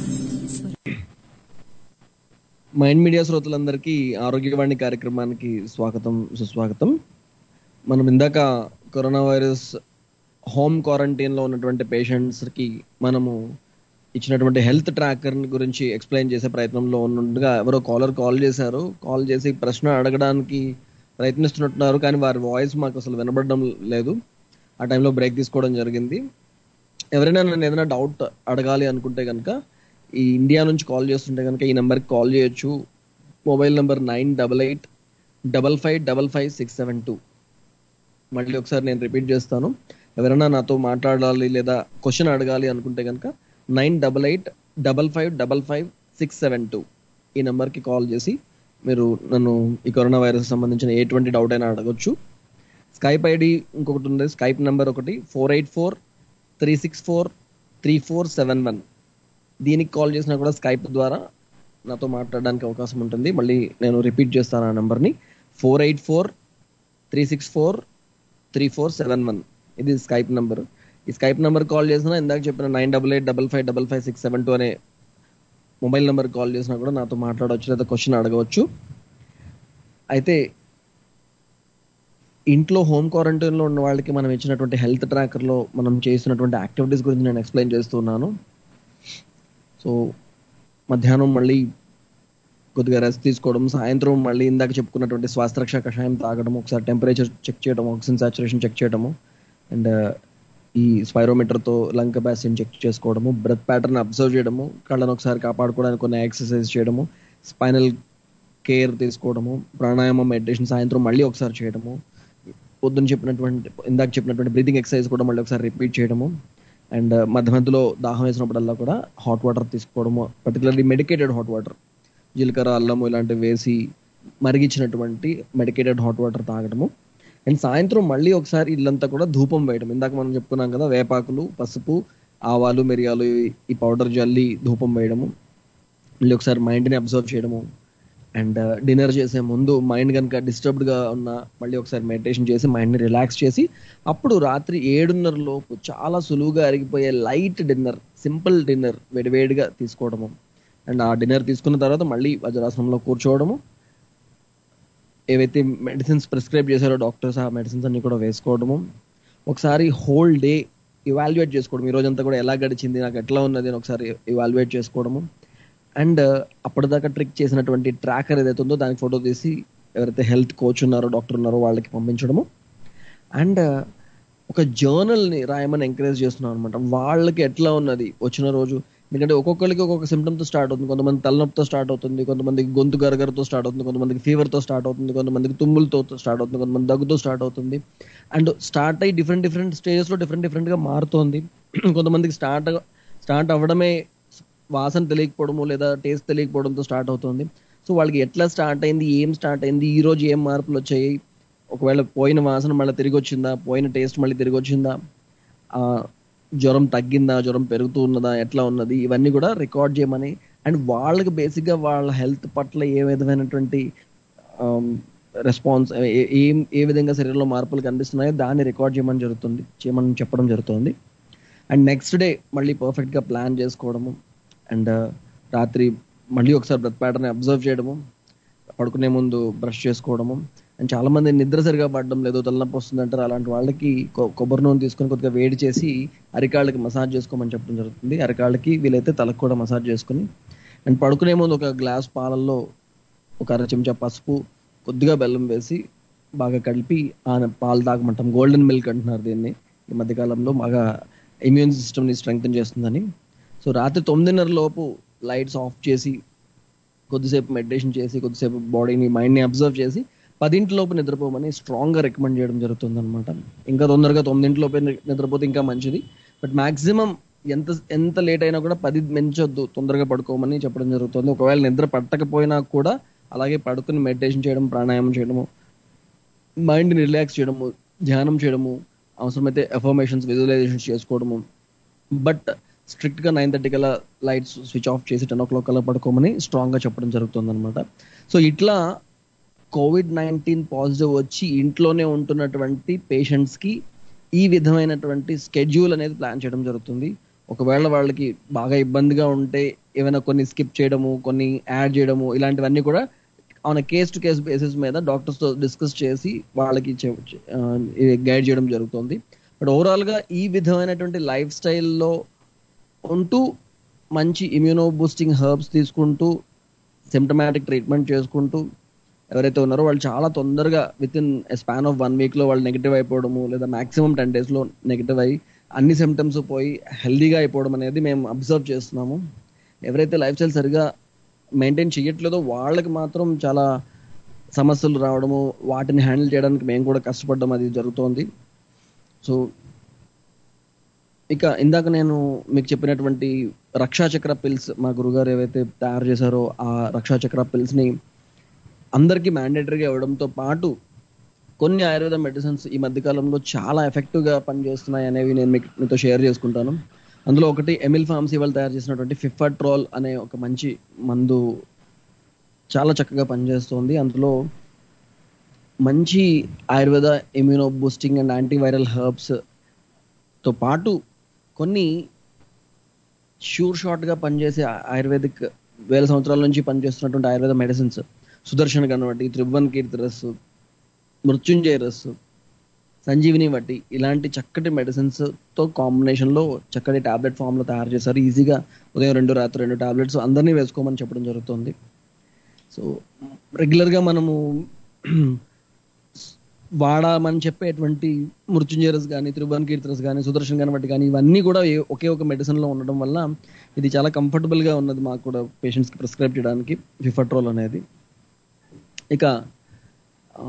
మైండ్ మీడియా శ్రోతలందరికీ ఆరోగ్యవాణి కార్యక్రమానికి స్వాగతం సుస్వాగతం మనం ఇందాక కరోనా వైరస్ హోమ్ క్వారంటైన్లో ఉన్నటువంటి పేషెంట్స్కి మనము ఇచ్చినటువంటి హెల్త్ ట్రాకర్ గురించి ఎక్స్ప్లెయిన్ చేసే ప్రయత్నంలో ఉన్నట్టుగా ఎవరో కాలర్ కాల్ చేశారు కాల్ చేసి ప్రశ్న అడగడానికి ప్రయత్నిస్తున్నట్టున్నారు కానీ వారి వాయిస్ మాకు అసలు వినబడడం లేదు ఆ టైంలో బ్రేక్ తీసుకోవడం జరిగింది ఎవరైనా నన్ను ఏదైనా డౌట్ అడగాలి అనుకుంటే కనుక ఈ ఇండియా నుంచి కాల్ చేస్తుంటే కనుక ఈ నెంబర్కి కాల్ చేయొచ్చు mobile number nine double eight double five double five six seven two మళ్ళీ ఒకసారి నేను రిపీట్ చేస్తాను ఎవరైనా నాతో మాట్లాడాలి లేదా క్వశ్చన్ అడగాలి అనుకుంటే కనుక nine double eight double five double five six seven two ఈ నెంబర్కి కాల్ చేసి మీరు నన్ను ఈ కరోనా వైరస్ సంబంధించిన ఎటువంటి డౌట్ అయినా అడగొచ్చు స్కైప్ ఐడి ఇంకొకటి ఉంది స్కైప్ నెంబర్ ఒకటి four eight four three six four three four seven one దీనికి కాల్ చేసినా కూడా స్కైప్ ద్వారా నాతో మాట్లాడడానికి అవకాశం ఉంటుంది మళ్ళీ నేను రిపీట్ చేస్తాను ఆ నెంబర్ని four eight four three six four three four seven one ఇది స్కైప్ నెంబర్ ఈ స్కైప్ నెంబర్ కాల్ చేసినా ఇందాక చెప్పిన nine double eight double five double five six seven two అనే మొబైల్ నెంబర్ కాల్ చేసినా కూడా నాతో మాట్లాడవచ్చు లేదా క్వశ్చన్ అడగవచ్చు అయితే ఇంట్లో హోమ్ క్వారంటైన్లో ఉన్న వాళ్ళకి మనం ఇచ్చినటువంటి హెల్త్ ట్రాకర్లో మనం చేసినటువంటి యాక్టివిటీస్ గురించి నేను ఎక్స్ప్లెయిన్ చేస్తున్నాను సో మధ్యాహ్నం మళ్ళీ కొద్దిగా రెస్ట్ తీసుకోవడం సాయంత్రం మళ్ళీ ఇందాక చెప్పుకున్నటువంటి స్వాస్థ్యరక్ష కషాయం తాగడం ఒకసారి టెంపరేచర్ చెక్ చేయడం ఆక్సిజన్ సాచురేషన్ చెక్ చేయడము అండ్ ఈ స్పైరోమీటర్తో లంగ్ కెపాసిటీని చెక్ చేసుకోవడము బ్రెత్ ప్యాటర్న్ అబ్జర్వ్ చేయడము కళ్ళను ఒకసారి కాపాడుకోవడానికి కొన్ని ఎక్సర్సైజ్ చేయడము స్పైనల్ కేర్ తీసుకోవడము ప్రాణాయామం మెడిటేషన్ సాయంత్రం మళ్ళీ ఒకసారి చేయడము పొద్దున్న చెప్పినటువంటి ఇందాక చెప్పినటువంటి బ్రీతింగ్ ఎక్సర్సైజ్ కూడా మళ్ళీ ఒకసారి రిపీట్ చేయడము అండ్ మధ్య మధ్యలో దాహం వేసినప్పుడల్లా కూడా హాట్ వాటర్ తీసుకోవడము పర్టికులర్లీ మెడికేటెడ్ హాట్ వాటర్ జీలకర్ర అల్లము ఇలాంటివి వేసి మరిగించినటువంటి మెడికేటెడ్ హాట్ వాటర్ తాగడము అండ్ సాయంత్రం మళ్ళీ ఒకసారి ఇల్లంతా కూడా ధూపం వేయడం ఇందాక మనం చెప్పుకున్నాం కదా వేపాకులు పసుపు ఆవాలు మిరియాలు ఈ- ఈ పౌడర్ జల్లి ధూపం వేయడము మళ్ళీ ఒకసారి మైండ్ని అబ్జర్వ్ చేయడము అండ్ డిన్నర్ చేసే ముందు మైండ్ కనుక డిస్టర్బ్డ్ గా ఉన్న మళ్ళీ ఒకసారి మెడిటేషన్ చేసి మైండ్ని రిలాక్స్ చేసి అప్పుడు రాత్రి ఏడున్నర లోపు చాలా సులువుగా అరిగిపోయే లైట్ డిన్నర్ సింపుల్ డిన్నర్ వేడివేడిగా తీసుకోవడము అండ్ ఆ డిన్నర్ తీసుకున్న తర్వాత మళ్ళీ వజ్రాసనంలో కూర్చోవడము ఏవైతే మెడిసిన్స్ ప్రిస్క్రైబ్ చేశారో డాక్టర్స్ ఆ మెడిసిన్స్ అన్ని కూడా వేసుకోవడము ఒకసారి హోల్ డే ఇవాల్యుయేట్ చేసుకోవడం ఈ రోజంతా కూడా ఎలా గడిచింది నాకు ఎట్లా ఉన్నది అని ఒకసారి ఇవాల్యుయేట్ చేసుకోవడము అండ్ అప్పటిదాకా ట్రిక్ చేసినటువంటి ట్రాకర్ ఏదైతే ఉందో దానికి ఫోటో తీసి ఎవరైతే హెల్త్ కోచ్ ఉన్నారో డాక్టర్ ఉన్నారో వాళ్ళకి పంపించడము అండ్ ఒక జర్నల్ ని రాయమని ఎంకరేజ్ చేస్తున్నాం అనమాట వాళ్ళకి ఎట్లా ఉన్నది వచ్చిన రోజు ఎందుకంటే ఒక్కొక్కరికి ఒక్కొక్క symptom తో స్టార్ట్ అవుతుంది కొంతమంది తలనొప్పితో స్టార్ట్ అవుతుంది కొంతమందికి గొంతు గరగరతో స్టార్ట్ అవుతుంది కొంతమందికి fever తో స్టార్ట్ అవుతుంది కొంతమందికి తుమ్ములతో స్టార్ట్ అవుతుంది కొంతమంది దగ్గుతో స్టార్ట్ అవుతుంది అండ్ స్టార్ట్ అయ్యి డిఫరెంట్ డిఫరెంట్ స్టేజెస్ లో డిఫరెంట్ డిఫరెంట్ గా మారుతోంది కొంతమందికి స్టార్ట్ స్టార్ట్ అవ్వడమే వాసన తెలియకపోవడము లేదా టేస్ట్ తెలియకపోవడంతో స్టార్ట్ అవుతుంది సో వాళ్ళకి ఎట్లా స్టార్ట్ అయింది ఏం స్టార్ట్ అయింది ఈ రోజు ఏం మార్పులు వచ్చాయి ఒకవేళ పోయిన వాసన మళ్ళీ తిరిగి వచ్చిందా పోయిన టేస్ట్ మళ్ళీ తిరిగి వచ్చిందా ఆ జ్వరం తగ్గిందా జ్వరం పెరుగుతూ ఉన్నదా ఎట్లా ఉన్నది ఇవన్నీ కూడా రికార్డ్ చేయమని అండ్ వాళ్ళకి బేసిక్ గా వాళ్ళ హెల్త్ పట్ల ఏ విధమైనటువంటి రెస్పాన్స్ ఏం ఏ విధంగా శరీరంలో మార్పులు కనిపిస్తున్నాయో దాన్ని రికార్డ్ చేయమని జరుగుతుంది చేయమని చెప్పడం జరుగుతుంది అండ్ నెక్స్ట్ డే మళ్ళీ పర్ఫెక్ట్ గా ప్లాన్ చేసుకోవడము అండ్ రాత్రి మళ్ళీ ఒకసారి బ్రత్ ప్యాటర్న్ అబ్జర్వ్ చేయడము పడుకునే ముందు బ్రష్ చేసుకోవడము అండ్ చాలా మంది నిద్ర సరిగా పడడం లేదు తలనొప్పి వస్తుంది అంటారు అలాంటి వాళ్ళకి కొ- కొబ్బరి నూనె తీసుకొని కొద్దిగా వేడి చేసి అరికాళ్ళకి మసాజ్ చేసుకోమని చెప్పడం జరుగుతుంది అరికాళ్ళకి వీలైతే తలకు కూడా మసాజ్ చేసుకుని అండ్ పడుకునే ముందు ఒక గ్లాస్ పాలల్లో ఒక అర చెంచా పసుపు కొద్దిగా బెల్లం వేసి బాగా కలిపి ఆ పాలు తాగమంటాం గోల్డెన్ మిల్క్ అంటున్నారు దీన్ని ఈ మధ్యకాలంలో బాగా ఇమ్యూన్ సిస్టమ్ని స్ట్రెంగ్తన్ చేస్తుందని సో రాత్రి తొమ్మిదిన్నర లోపు లైట్స్ ఆఫ్ చేసి కొద్దిసేపు మెడిటేషన్ చేసి కొద్దిసేపు బాడీని మైండ్ని అబ్జర్వ్ చేసి పదింటిలోపు నిద్రపోమని స్ట్రాంగ్గా రికమెండ్ చేయడం జరుగుతుంది అనమాట ఇంకా తొందరగా తొమ్మిదింటిలోపే ని- నిద్రపోతే ఇంకా మంచిది బట్ మాక్సిమం ఎంత ఎంత లేట్ అయినా కూడా పది మించొద్దు తొందరగా పడుకోమని చెప్పడం జరుగుతుంది ఒకవేళ నిద్ర పట్టకపోయినా కూడా అలాగే పడుకుని మెడిటేషన్ చేయడం ప్రాణాయామం చేయడము మైండ్ని రిలాక్స్ చేయడము ధ్యానం చేయడము అవసరమైతే ఎఫర్మేషన్స్ విజువలైజేషన్స్ చేసుకోవడము బట్ స్ట్రిక్ట్ గా నైన్ థర్టీ కల్లా లైట్స్ స్విచ్ ఆఫ్ చేసి టెన్ ఓ క్లాక్ కల్లా పడుకోమని స్ట్రాంగ్ గా చెప్పడం జరుగుతుంది అనమాట సో ఇట్లా కోవిడ్ నైన్టీన్ పాజిటివ్ వచ్చి ఇంట్లోనే ఉంటున్నటువంటి పేషెంట్స్ కి ఈ విధమైనటువంటి స్కెడ్యూల్ అనేది ప్లాన్ చేయడం జరుగుతుంది ఒకవేళ వాళ్ళకి బాగా ఇబ్బందిగా ఉంటే ఏమైనా కొన్ని స్కిప్ చేయడము కొన్ని యాడ్ చేయడము ఇలాంటివన్నీ కూడా on case to case basis మీద డాక్టర్స్ తో డిస్కస్ చేసి వాళ్ళకి గైడ్ చేయడం జరుగుతుంది బట్ ఓవరాల్ గా ఈ విధమైనటువంటి లైఫ్ స్టైల్లో ఉంటూ మంచి ఇమ్యూనో బూస్టింగ్ హర్బ్స్ తీసుకుంటూ సిమ్టమాటిక్ ట్రీట్మెంట్ చేసుకుంటూ ఎవరైతే ఉన్నారో వాళ్ళు చాలా తొందరగా within span of one week లో వాళ్ళు నెగిటివ్ అయిపోవడము లేదా మాక్సిమం టెన్ డేస్ లో నెగిటివ్ అయ్యి అన్ని సిమ్టమ్స్ పోయి హెల్దీగా అయిపోవడం అనేది మేము అబ్జర్వ్ చేస్తున్నాము ఎవరైతే లైఫ్ స్టైల్ సరిగా మెయింటైన్ చేయట్లేదో వాళ్ళకి మాత్రం చాలా సమస్యలు రావడము వాటిని హ్యాండిల్ చేయడానికి మేము కూడా కష్టపడడం అది జరుగుతోంది సో ఇక ఇందాక నేను మీకు చెప్పినటువంటి రక్షాచక్ర పిల్స్ మా గురుగారు ఏవైతే తయారు చేశారో ఆ రక్షాచక్ర పిల్స్ ని అందరికీ మ్యాండేటరీగా ఇవ్వడంతో పాటు కొన్ని ఆయుర్వేద మెడిసిన్స్ ఈ మధ్య కాలంలో చాలా ఎఫెక్టివ్ గా పనిచేస్తున్నాయి అనేవి నేను మీకు మీతో షేర్ చేసుకుంటాను అందులో ఒకటి ఎమిల్ ఫార్మసీ వాళ్ళు తయారు చేసినటువంటి ఫిఫాట్రోల్ అనే ఒక మంచి మందు చాలా చక్కగా పనిచేస్తుంది అందులో మంచి Ayurveda immuno boosting and antiviral herbs తో పాటు కొన్ని షూర్ షార్ట్ గా పనిచేసే ఆయుర్వేదిక్ వేల సంవత్సరాల నుంచి పనిచేస్తున్నటువంటి ఆయుర్వేద మెడిసిన్స్ సుదర్శన గణవటి త్రిభువన్ కీర్తి రస్సు మృత్యుంజయ రస్సు సంజీవిని వట్టి ఇలాంటి చక్కటి మెడిసిన్స్ తో కాంబినేషన్ లో చక్కటి టాబ్లెట్ ఫామ్ లో తయారు చేశారు ఈజీగా ఉదయం రెండు రాత్రి రెండు టాబ్లెట్స్ అందరినీ వేసుకోమని చెప్పడం జరుగుతుంది సో రెగ్యులర్ గా మనము వాడామని చెప్పేటువంటి మృత్యుంజయరస్ కానీ త్రిభువన్ కీర్తరస్ కానీ సుదర్శన్ కనబట్టి కానీ ఇవన్నీ కూడా ఏ- ఒకే ఒక మెడిసిన్ లో ఉండడం వల్ల ఇది చాలా కంఫర్టబుల్ గా ఉన్నది మాకు కూడా పేషెంట్స్ కి ప్రిస్క్రైబ్ చేయడానికి ఫిఫట్రోల్ అనేది ఇక ఆ,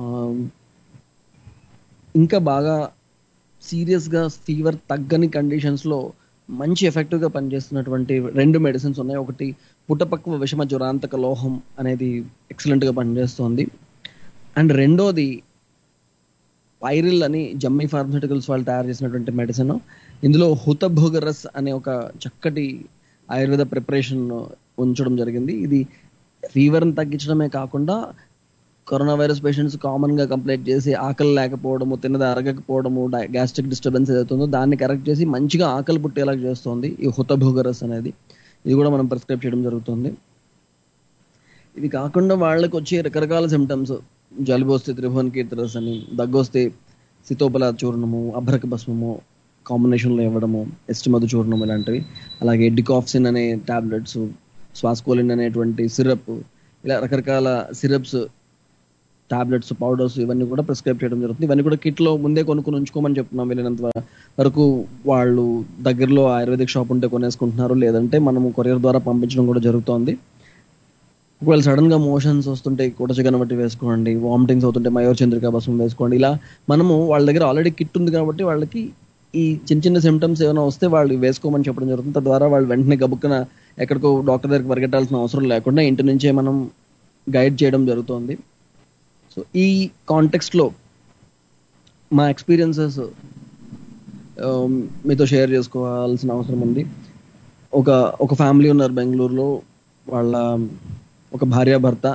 ఇంకా బాగా సీరియస్ గా ఫీవర్ తగ్గని కండిషన్స్ లో మంచి ఎఫెక్టివ్ గా పనిచేస్తున్నటువంటి రెండు మెడిసిన్స్ ఉన్నాయి ఒకటి పుటపక్వ విషమ జ్వరాంతక లోహం అనేది ఎక్సలెంట్ గా పనిచేస్తుంది అండ్ రెండోది పైరిల్ అని జమ్మీ ఫార్మస్యూటికల్స్ వాళ్ళు తయారు చేసినటువంటి మెడిసిన్ ఇందులో హుతభోగరస్ అనే ఒక చక్కటి ఆయుర్వేద ప్రిపరేషన్ ఉంచడం జరిగింది ఇది ఫీవర్ని తగ్గించడమే కాకుండా కరోనా వైరస్ పేషెంట్స్ కామన్ గా కంప్లైంట్ చేసి ఆకలి లేకపోవడము తిన్నది అరగకపోవడము గ్యాస్ట్రిక్ డిస్టర్బెన్స్ ఏదైతుందో దాన్ని కరెక్ట్ చేసి మంచిగా ఆకలి పుట్టేలా చేస్తుంది ఈ హుతభోగరస్ అనేది ఇది కూడా మనం ప్రిస్క్రైబ్ చేయడం జరుగుతుంది ఇది కాకుండా వాళ్ళకి వచ్చే రకరకాల సిమ్టమ్స్ జలుబు వస్తే త్రిభువన్ కీర్తరస్ అని దగ్గు వస్తే సితోపల చూర్ణము అభ్రక భస్మము కాంబినేషన్లో ఇవ్వడము ఎస్టిమధు చూర్ణం ఇలాంటివి అలాగే డికాఫ్సిన్ అనే టాబ్లెట్స్ స్వాస్కోలిన్ అనేటువంటి సిరప్ ఇలా రకరకాల సిరప్స్ టాబ్లెట్స్ పౌడర్స్ ఇవన్నీ కూడా ప్రిస్క్రైబ్ చేయడం జరుగుతుంది ఇవన్నీ కూడా కిట్లో ముందే కొనుక్కొని ఉంచుకోమని చెప్తున్నాం వెళ్ళినంత వరకు వాళ్ళు దగ్గరలో ఆయుర్వేదిక్ షాప్ ఉంటే కొనేసుకుంటున్నారు లేదంటే మనము కొరియర్ ద్వారా పంపించడం కూడా జరుగుతోంది ఒకవేళ సడన్ గా మోషన్స్ వస్తుంటే కుటచగన బట్టి వేసుకోండి వామిటింగ్స్ అవుతుంటే మయోర్ చంద్రికా భస్మం వేసుకోండి ఇలా మనము వాళ్ళ దగ్గర ఆల్రెడీ కిట్ ఉంది కాబట్టి వాళ్ళకి ఈ చిన్న చిన్న సిమ్టమ్స్ ఏమైనా వస్తే వాళ్ళు వేసుకోమని చెప్పడం జరుగుతుంది తద్వారా వాళ్ళు వెంటనే గబుక్కున ఎక్కడికో డాక్టర్ దగ్గరికి పరిగెట్టాల్సిన అవసరం లేకుండా ఇంటి నుంచే మనం గైడ్ చేయడం జరుగుతోంది సో ఈ కాంటెక్స్ట్ లో మా ఎక్స్పీరియన్సెస్ మీతో షేర్ చేసుకోవాల్సిన అవసరం ఉంది ఒక ఒక ఫ్యామిలీ ఉన్నారు బెంగళూరులో వాళ్ళ ఒక భార్య భర్త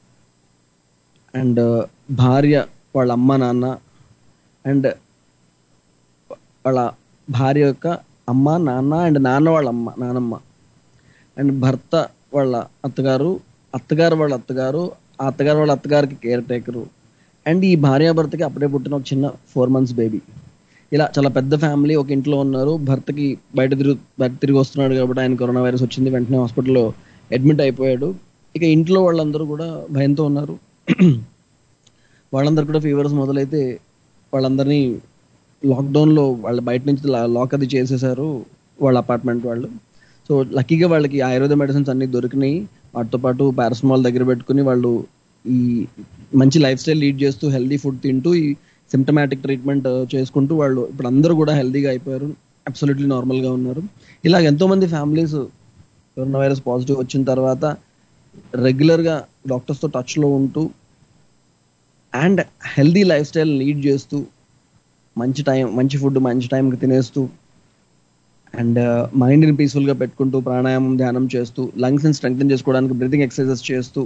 అండ్ భార్య వాళ్ళ అమ్మ నాన్న అండ్ వాళ్ళ భార్య యొక్క అమ్మ నాన్న అండ్ నాన్న వాళ్ళ అమ్మ నానమ్మ అండ్ భర్త వాళ్ళ అత్తగారు అత్తగారు వాళ్ళ అత్తగారు ఆ అత్తగారు వాళ్ళ అత్తగారికి కేర్ టేకరు అండ్ ఈ భార్యాభర్తకి అప్పుడే పుట్టిన ఒక చిన్న ఫోర్ మంత్స్ బేబీ ఇలా చాలా పెద్ద ఫ్యామిలీ ఒక ఇంట్లో ఉన్నారు భర్తకి బయట తిరుగు బయట తిరిగి వస్తున్నాడు కాబట్టి ఆయన కరోనా వైరస్ వచ్చింది వెంటనే హాస్పిటల్లో అడ్మిట్ అయిపోయాడు ఇక ఇంట్లో వాళ్ళందరూ కూడా భయంతో ఉన్నారు వాళ్ళందరూ కూడా ఫీవర్స్ మొదలైతే వాళ్ళందరినీ లాక్డౌన్ లో వాళ్ళ బయట నుంచి లాక్ అది చేసేసారు వాళ్ళ అపార్ట్మెంట్ వాళ్ళు సో లక్కీగా వాళ్ళకి ఆయుర్వేద మెడిసిన్స్ అన్ని దొరికినాయి వాటితో పాటు పారాసమాల్ దగ్గర పెట్టుకుని వాళ్ళు ఈ మంచి లైఫ్ స్టైల్ లీడ్ చేస్తూ హెల్దీ ఫుడ్ తింటూ ఈ సిమ్టమాటిక్ ట్రీట్మెంట్ చేసుకుంటూ వాళ్ళు ఇప్పుడు అందరూ కూడా హెల్దీగా అయిపోయారు అబ్సల్యూట్లీ నార్మల్ గా ఉన్నారు ఇలా ఎంతో మంది ఫ్యామిలీస్ కరోనా వైరస్ పాజిటివ్ వచ్చిన తర్వాత రెగ్యులర్ గా డాక్టర్స్ తో టచ్ లో ఉంటూ and healthy life style lead చేస్తూ మంచి టైం మంచి ఫుడ్ మంచి టైంకి తినేస్తూ అండ్ మైండ్ని పీస్ఫుల్గా పెట్టుకుంటూ ప్రాణాయామం ధ్యానం చేస్తూ లంగ్స్ని స్ట్రెంగ్తన్ చేసుకోవడానికి బ్రీతింగ్ ఎక్సర్సైజెస్ చేస్తూ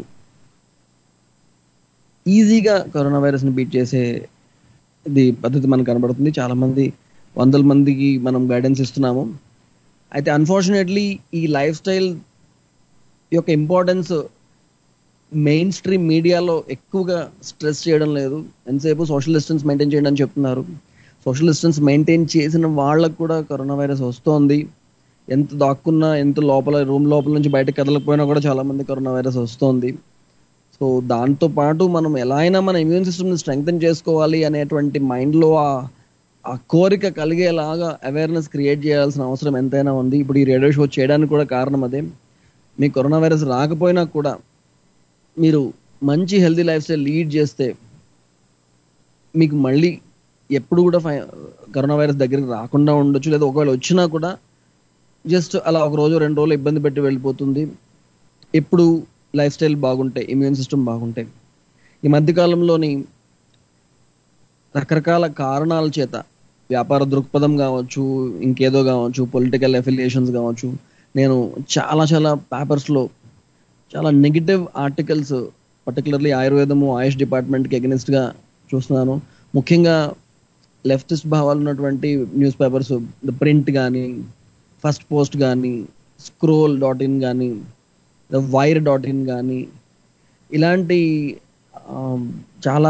ఈజీగా కరోనా వైరస్ని బీట్ చేసే ఇది పద్ధతి మనకు కనబడుతుంది చాలా మంది వందల మందికి మనం గైడెన్స్ ఇస్తున్నాము అయితే అన్ఫార్చునేట్లీ ఈ లైఫ్ స్టైల్ యొక్క ఇంపార్టెన్స్ మెయిన్ స్ట్రీమ్ మీడియాలో ఎక్కువగా స్ట్రెస్ చేయడం లేదు ఎంతసేపు సోషల్ డిస్టెన్స్ మెయింటైన్ చేయడం అని చెప్తున్నారు సోషల్ డిస్టెన్స్ మెయింటైన్ చేసిన వాళ్ళకు కూడా కరోనా వైరస్ వస్తోంది ఎంత దాక్కున్నా ఎంత లోపల రూమ్ లోపల నుంచి బయటకు కదలకపోయినా కూడా చాలా మంది కరోనా వైరస్ వస్తోంది సో దాంతో పాటు మనం ఎలా అయినా మన ఇమ్యూన్ సిస్టమ్ని స్ట్రెంగ్తన్ చేసుకోవాలి అనేటువంటి మైండ్లో ఆ ఆ కోరిక కలిగేలాగా అవేర్నెస్ క్రియేట్ చేయాల్సిన అవసరం ఎంతైనా ఉంది ఇప్పుడు ఈ రేడియో షో చేయడానికి కూడా కారణం అదే మీ కరోనా వైరస్ రాకపోయినా కూడా మీరు మంచి హెల్తీ లైఫ్ స్టైల్ లీడ్ చేస్తే మీకు మళ్ళీ ఎప్పుడు కూడా ఫై కరోనా వైరస్ దగ్గరికి రాకుండా ఉండొచ్చు లేదా ఒకవేళ వచ్చినా కూడా జస్ట్ అలా ఒక రోజు రెండు రోజులు ఇబ్బంది పెట్టి వెళ్ళిపోతుంది ఎప్పుడు లైఫ్ స్టైల్ బాగుంటాయి ఇమ్యూన్ సిస్టమ్ బాగుంటాయి ఈ మధ్యకాలంలోని రకరకాల కారణాల చేత వ్యాపార దృక్పథం కావచ్చు ఇంకేదో కావచ్చు పొలిటికల్ అఫిలియేషన్స్ కావచ్చు నేను చాలా చాలా పేపర్స్లో చాలా నెగిటివ్ ఆర్టికల్స్ పర్టికులర్లీ ఆయుర్వేదము ఆయుష్ డిపార్ట్మెంట్కి గా చూస్తున్నాను ముఖ్యంగా లెఫ్టిస్ట్ భావాలు ఉన్నటువంటి న్యూస్ పేపర్స్ ద ప్రింట్ కానీ ఫస్ట్ పోస్ట్ కానీ స్క్రోల్ డాట్ ఇన్ కానీ ద వైర్ డాట్ ఇన్ కానీ ఇలాంటి ఆ, చాలా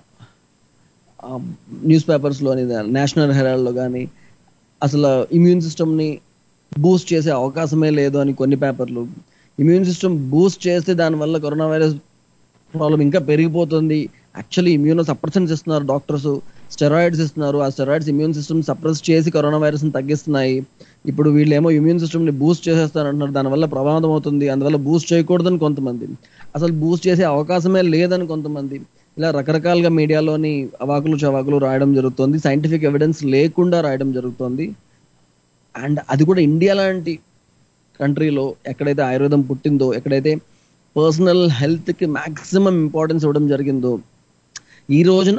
న్యూస్ పేపర్స్లోని నేషనల్ హెరాల్డ్లో కానీ అసలు ఇమ్యూన్ సిస్టమ్ని బూస్ట్ చేసే అవకాశమే లేదు అని కొన్ని పేపర్లు ఇమ్యూన్ సిస్టమ్ బూస్ట్ చేస్తే దానివల్ల కరోనా వైరస్ ప్రాబ్లం ఇంకా పెరిగిపోతుంది యాక్చువల్లీ ఇమ్యూనో సప్రెసెంట్స్ ఇస్తున్నారు డాక్టర్స్ స్టెరాయిడ్స్ ఇస్తున్నారు ఆ స్టెరాయిడ్స్ ఇమ్యూన్ సిస్టమ్ సప్రెస్ చేసి కరోనా వైరస్ ని తగ్గిస్తున్నాయి ఇప్పుడు వీళ్ళేమో ఇమ్యూన్ సిస్టమ్ ని బూస్ట్ చేసేస్తారు అంటున్నారు దానివల్ల ప్రమాదం అవుతుంది అందువల్ల బూస్ట్ చేయకూడదని కొంతమంది అసలు బూస్ట్ చేసే అవకాశమే లేదని కొంతమంది ఇలా రకరకాలుగా మీడియాలోని అవాకులు చవాకులు రాయడం జరుగుతుంది సైంటిఫిక్ ఎవిడెన్స్ లేకుండా రాయడం జరుగుతుంది అండ్ అది కూడా ఇండియా లాంటి కంట్రీలో ఎక్కడైతే ఆయుర్వేదం పుట్టిందో ఎక్కడైతే పర్సనల్ హెల్త్ కి మాక్సిమం ఇంపార్టెన్స్ ఇవ్వడం జరిగిందో ఈ రోజున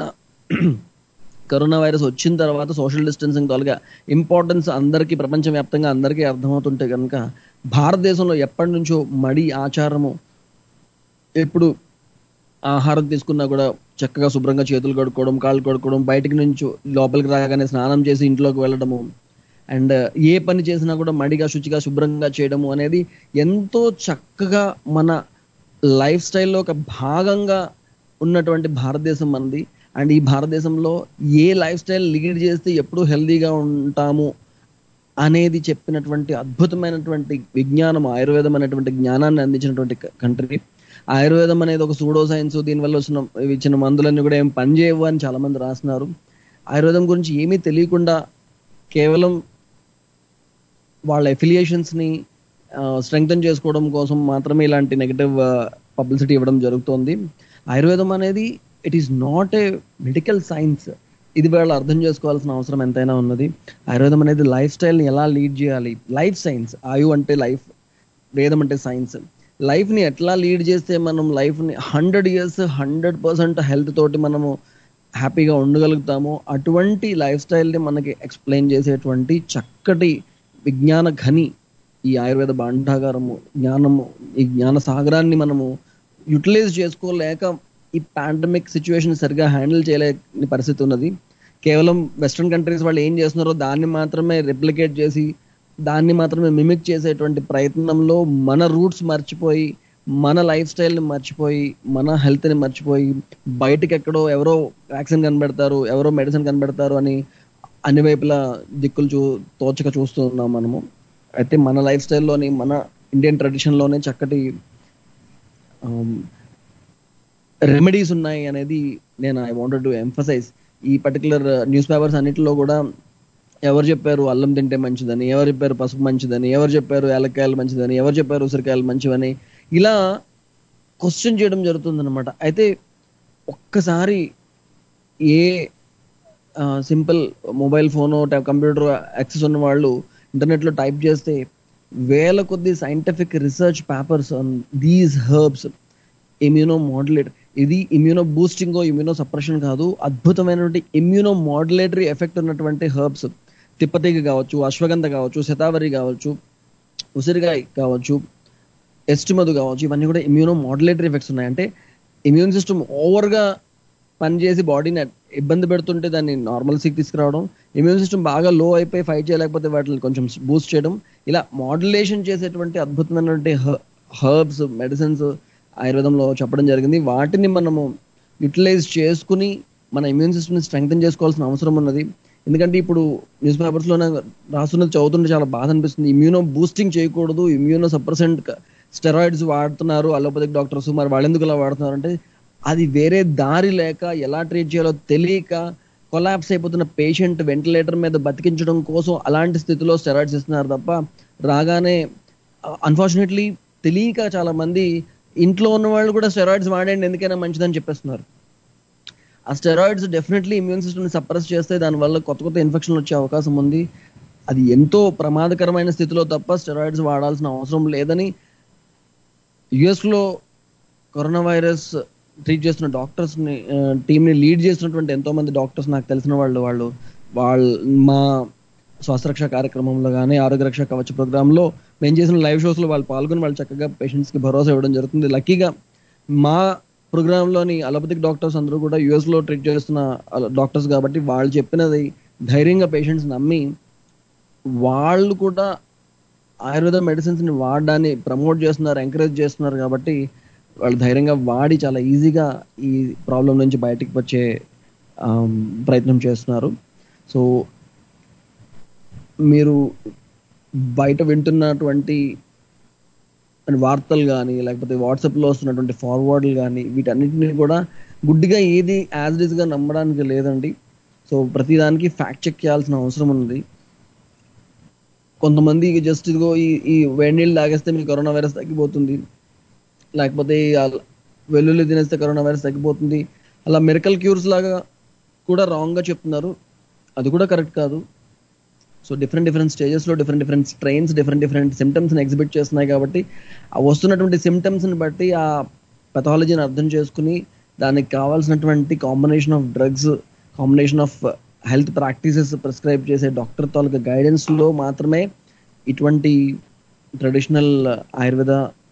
కరోనా వైరస్ వచ్చిన తర్వాత సోషల్ డిస్టెన్సింగ్ తాలుగా ఇంపార్టెన్స్ అందరికీ ప్రపంచవ్యాప్తంగా అందరికీ అర్థమవుతుంటే కనుక భారతదేశంలో ఎప్పటి నుంచో మడి ఆచారము ఎప్పుడు ఆహారం తీసుకున్నా కూడా చక్కగా శుభ్రంగా చేతులు కడుక్కోవడం కాళ్ళు కడుక్కోవడం బయటికి నుంచి లోపలికి రాగానే స్నానం చేసి ఇంట్లోకి వెళ్ళడము అండ్ ఏ పని చేసినా కూడా మడిగా శుచిగా శుభ్రంగా చేయడము అనేది ఎంతో చక్కగా మన లైఫ్ స్టైల్లో ఒక భాగంగా ఉన్నటువంటి భారతదేశం మనది అండ్ ఈ భారతదేశంలో ఏ లైఫ్ స్టైల్ లీడ్ చేస్తే ఎప్పుడు హెల్దీగా ఉంటాము అనేది చెప్పినటువంటి అద్భుతమైనటువంటి విజ్ఞానం ఆయుర్వేదం అనేటువంటి జ్ఞానాన్ని అందించినటువంటి కంట్రీ ఆయుర్వేదం అనేది ఒక సూడో సైన్స్ దీనివల్ల వచ్చిన ఇచ్చిన మందులన్నీ కూడా ఏం పనిచేయవు అని చాలా మంది రాస్తున్నారు ఆయుర్వేదం గురించి ఏమీ తెలియకుండా కేవలం వాళ్ళ ఎఫిలియేషన్స్ ని స్ట్రెంగ్తన్ చేసుకోవడం కోసం మాత్రమే ఇలాంటి నెగటివ్ పబ్లిసిటీ ఇవ్వడం జరుగుతోంది ఆయుర్వేదం అనేది it is not a medical science ఇది వాళ్ళు అర్థం చేసుకోవాల్సిన అవసరం ఎంతైనా ఉన్నది ఆయుర్వేదం అనేది లైఫ్ స్టైల్ని ఎలా లీడ్ చేయాలి లైఫ్ సైన్స్ ఆయు అంటే లైఫ్ వేదం అంటే సైన్స్ లైఫ్ ని ఎట్లా లీడ్ చేస్తే మనం లైఫ్ ని hundred years hundred percent health తోటి మనము హ్యాపీగా ఉండగలుగుతామో అటువంటి లైఫ్ స్టైల్ని మనకి ఎక్స్ప్లెయిన్ చేసేటువంటి చక్కటి విజ్ఞాన ఘని ఈ ఆయుర్వేద భాండాగారము జ్ఞానము ఈ జ్ఞాన సాగరాన్ని మనము యూటిలైజ్ చేసుకోలేక ఈ పాండమిక్ సిచ్యువేషన్ సరిగా హ్యాండిల్ చేయలేని పరిస్థితి ఉన్నది కేవలం వెస్ట్రన్ కంట్రీస్ వాళ్ళు ఏం చేస్తున్నారో దాన్ని మాత్రమే రెప్లికేట్ చేసి దాన్ని మాత్రమే మిమిక్ చేసేటువంటి ప్రయత్నంలో మన రూట్స్ మర్చిపోయి మన లైఫ్ స్టైల్ని మర్చిపోయి మన హెల్త్ని మర్చిపోయి బయటకి ఎక్కడో ఎవరో వ్యాక్సిన్ కనిపెడతారు ఎవరో మెడిసిన్ కనిపెడతారు అని అన్ని వైపులా దిక్కులు చూ తోచక చూస్తూ ఉన్నాం మనము అయితే మన లైఫ్ స్టైల్లోని మన ఇండియన్ ట్రెడిషన్లోనే చక్కటి రెమెడీస్ ఉన్నాయి అనేది నేను ఐ వాంటెడ్ టు ఎంఫసైజ్ ఈ పర్టికులర్ న్యూస్ పేపర్స్ అన్నిటిలో కూడా ఎవరు చెప్పారు అల్లం తింటే మంచిదని ఎవరు చెప్పారు పసుపు మంచిదని ఎవరు చెప్పారు ఏలక్కాయలు మంచిదని ఎవరు చెప్పారు ఉసిరికాయలు మంచివని ఇలా క్వశ్చన్ చేయడం జరుగుతుందన్నమాట అయితే ఒక్కసారి a simple mobile phone computer access ఉన్న వాళ్ళు ఇంటర్నెట్లో టైప్ చేస్తే వేల కొద్ది scientific research papers on these herbs immunomodulator ఇది ఇమ్యూనో బూస్టింగ్ ఇమ్యూనో సప్రెషన్ కాదు అద్భుతమైనటువంటి ఇమ్యూనో మోడ్యులేటరీ ఎఫెక్ట్ ఉన్నటువంటి హర్బ్స్ తిప్పతీగ కావచ్చు అశ్వగంధ కావచ్చు శతావరి కావచ్చు ఉసిరికాయ కావచ్చు ఎస్టిమదు కావచ్చు ఇవన్నీ కూడా ఇమ్యూనో మోడ్యులేటరీ ఎఫెక్ట్స్ ఉన్నాయి అంటే ఇమ్యూన్ సిస్టమ్ ఓవర్గా పనిచేసి బాడీని ఇబ్బంది పెడుతుంటే దాన్ని నార్మల్సీకి తీసుకురావడం ఇమ్యూన్ సిస్టమ్ బాగా లో అయిపోయి ఫైట్ చేయలేకపోతే వాటిని కొంచెం బూస్ట్ చేయడం ఇలా మాడ్యులేషన్ చేసేటువంటి అద్భుతమైనటువంటి హర్బ్స్ మెడిసిన్స్ ఆయుర్వేదంలో చెప్పడం జరిగింది వాటిని మనము యూటిలైజ్ చేసుకుని మన ఇమ్యూన్ సిస్టమ్ని స్ట్రెంగ్తన్ చేసుకోవాల్సిన అవసరం ఉన్నది ఎందుకంటే ఇప్పుడు న్యూస్ పేపర్స్లోనే రాస్తున్నది చదువుతుంటే చాలా బాధ అనిపిస్తుంది ఇమ్యూనో బూస్టింగ్ చేయకూడదు ఇమ్యూనో సప్రెసెంట్ స్టెరాయిడ్స్ వాడుతున్నారు అలోపతిక్ డాక్టర్స్ మరి వాళ్ళు ఎందుకు ఇలా వాడుతున్నారు అంటే అది వేరే దారి లేక ఎలా ట్రీట్ చేయాలో తెలియక కొలాప్స్ అయిపోతున్న పేషెంట్ వెంటిలేటర్ మీద బతికించడం కోసం అలాంటి స్థితిలో స్టెరాయిడ్స్ ఇస్తున్నారు తప్ప రాగానే అన్ఫార్చునేట్లీ తెలియక చాలా మంది ఇంట్లో ఉన్న వాళ్ళు కూడా స్టెరాయిడ్స్ వాడండి ఎందుకైనా మంచిదని చెప్పేస్తున్నారు ఆ స్టెరాయిడ్స్ డెఫినెట్లీ ఇమ్యూన్ సిస్టమ్ని సప్రెస్ చేస్తే దానివల్ల కొత్త కొత్త ఇన్ఫెక్షన్లు వచ్చే అవకాశం ఉంది అది ఎంతో ప్రమాదకరమైన స్థితిలో తప్ప స్టెరాయిడ్స్ వాడాల్సిన అవసరం లేదని యుఎస్లో కరోనా వైరస్ ట్రీట్ చేస్తున్న డాక్టర్స్ ని టీమ్ ని లీడ్ చేస్తున్నటువంటి ఎంతో మంది డాక్టర్స్ నాకు తెలిసిన వాళ్ళు వాళ్ళు వాళ్ళ మా స్వాస్థ్యరక్ష కార్యక్రమంలో కానీ ఆరోగ్య రక్ష కవచ ప్రోగ్రామ్ లో మేము చేసిన లైవ్ షోస్ లో వాళ్ళు పాల్గొని వాళ్ళు చక్కగా పేషెంట్స్ కి భరోసా ఇవ్వడం జరుగుతుంది లక్కీగా మా ప్రోగ్రామ్ లోని అలోపతిక్ డాక్టర్స్ అందరూ కూడా యుఎస్ లో ట్రీట్ చేస్తున్న డాక్టర్స్ కాబట్టి వాళ్ళు చెప్పినది ధైర్యంగా పేషెంట్స్ నమ్మి వాళ్ళు కూడా ఆయుర్వేద మెడిసిన్స్ ని వాడడాన్ని ప్రమోట్ చేస్తున్నారు ఎంకరేజ్ చేస్తున్నారు కాబట్టి వాళ్ళు ధైర్యంగా వాడి చాలా ఈజీగా ఈ ప్రాబ్లం నుంచి బయటికి వచ్చే ప్రయత్నం చేస్తున్నారు సో మీరు బయట వింటున్నటువంటి వార్తలు కానీ లేకపోతే వాట్సాప్లో వస్తున్నటువంటి ఫార్వర్డ్లు కానీ వీటన్నిటిని కూడా గుడ్డిగా ఏది యాజ్ ఇట్ గా నమ్మడానికి లేదండి సో ప్రతిదానికి ఫ్యాక్ట్ చెక్ చేయాల్సిన అవసరం ఉంది కొంతమంది జస్ట్ ఇదిగో ఈ ఈ వేడి నీళ్ళు తాగేస్తే మీ కరోనా వైరస్ తగ్గిపోతుంది లేకపోతే ఈ అల్- వెల్లుల్లి తినేస్తే కరోనా వైరస్ తగ్గిపోతుంది అలా మెరికల్ క్యూర్స్ లాగా కూడా రాంగ్ గా చెప్తున్నారు అది కూడా కరెక్ట్ కాదు సో డిఫరెంట్ డిఫరెంట్ స్టేజెస్ లో different different strains different different symptoms exhibit చేస్తున్నాయి కాబట్టి ఆ వస్తున్నటువంటి సిమ్టమ్స్ ని బట్టి ఆ పెథాలజీని అర్థం చేసుకుని దానికి కావాల్సినటువంటి combination of drugs combination of health practices prescribe చేసే డాక్టర్ తాలూకా గైడెన్స్ లో మాత్రమే ఇటువంటి traditional Ayurveda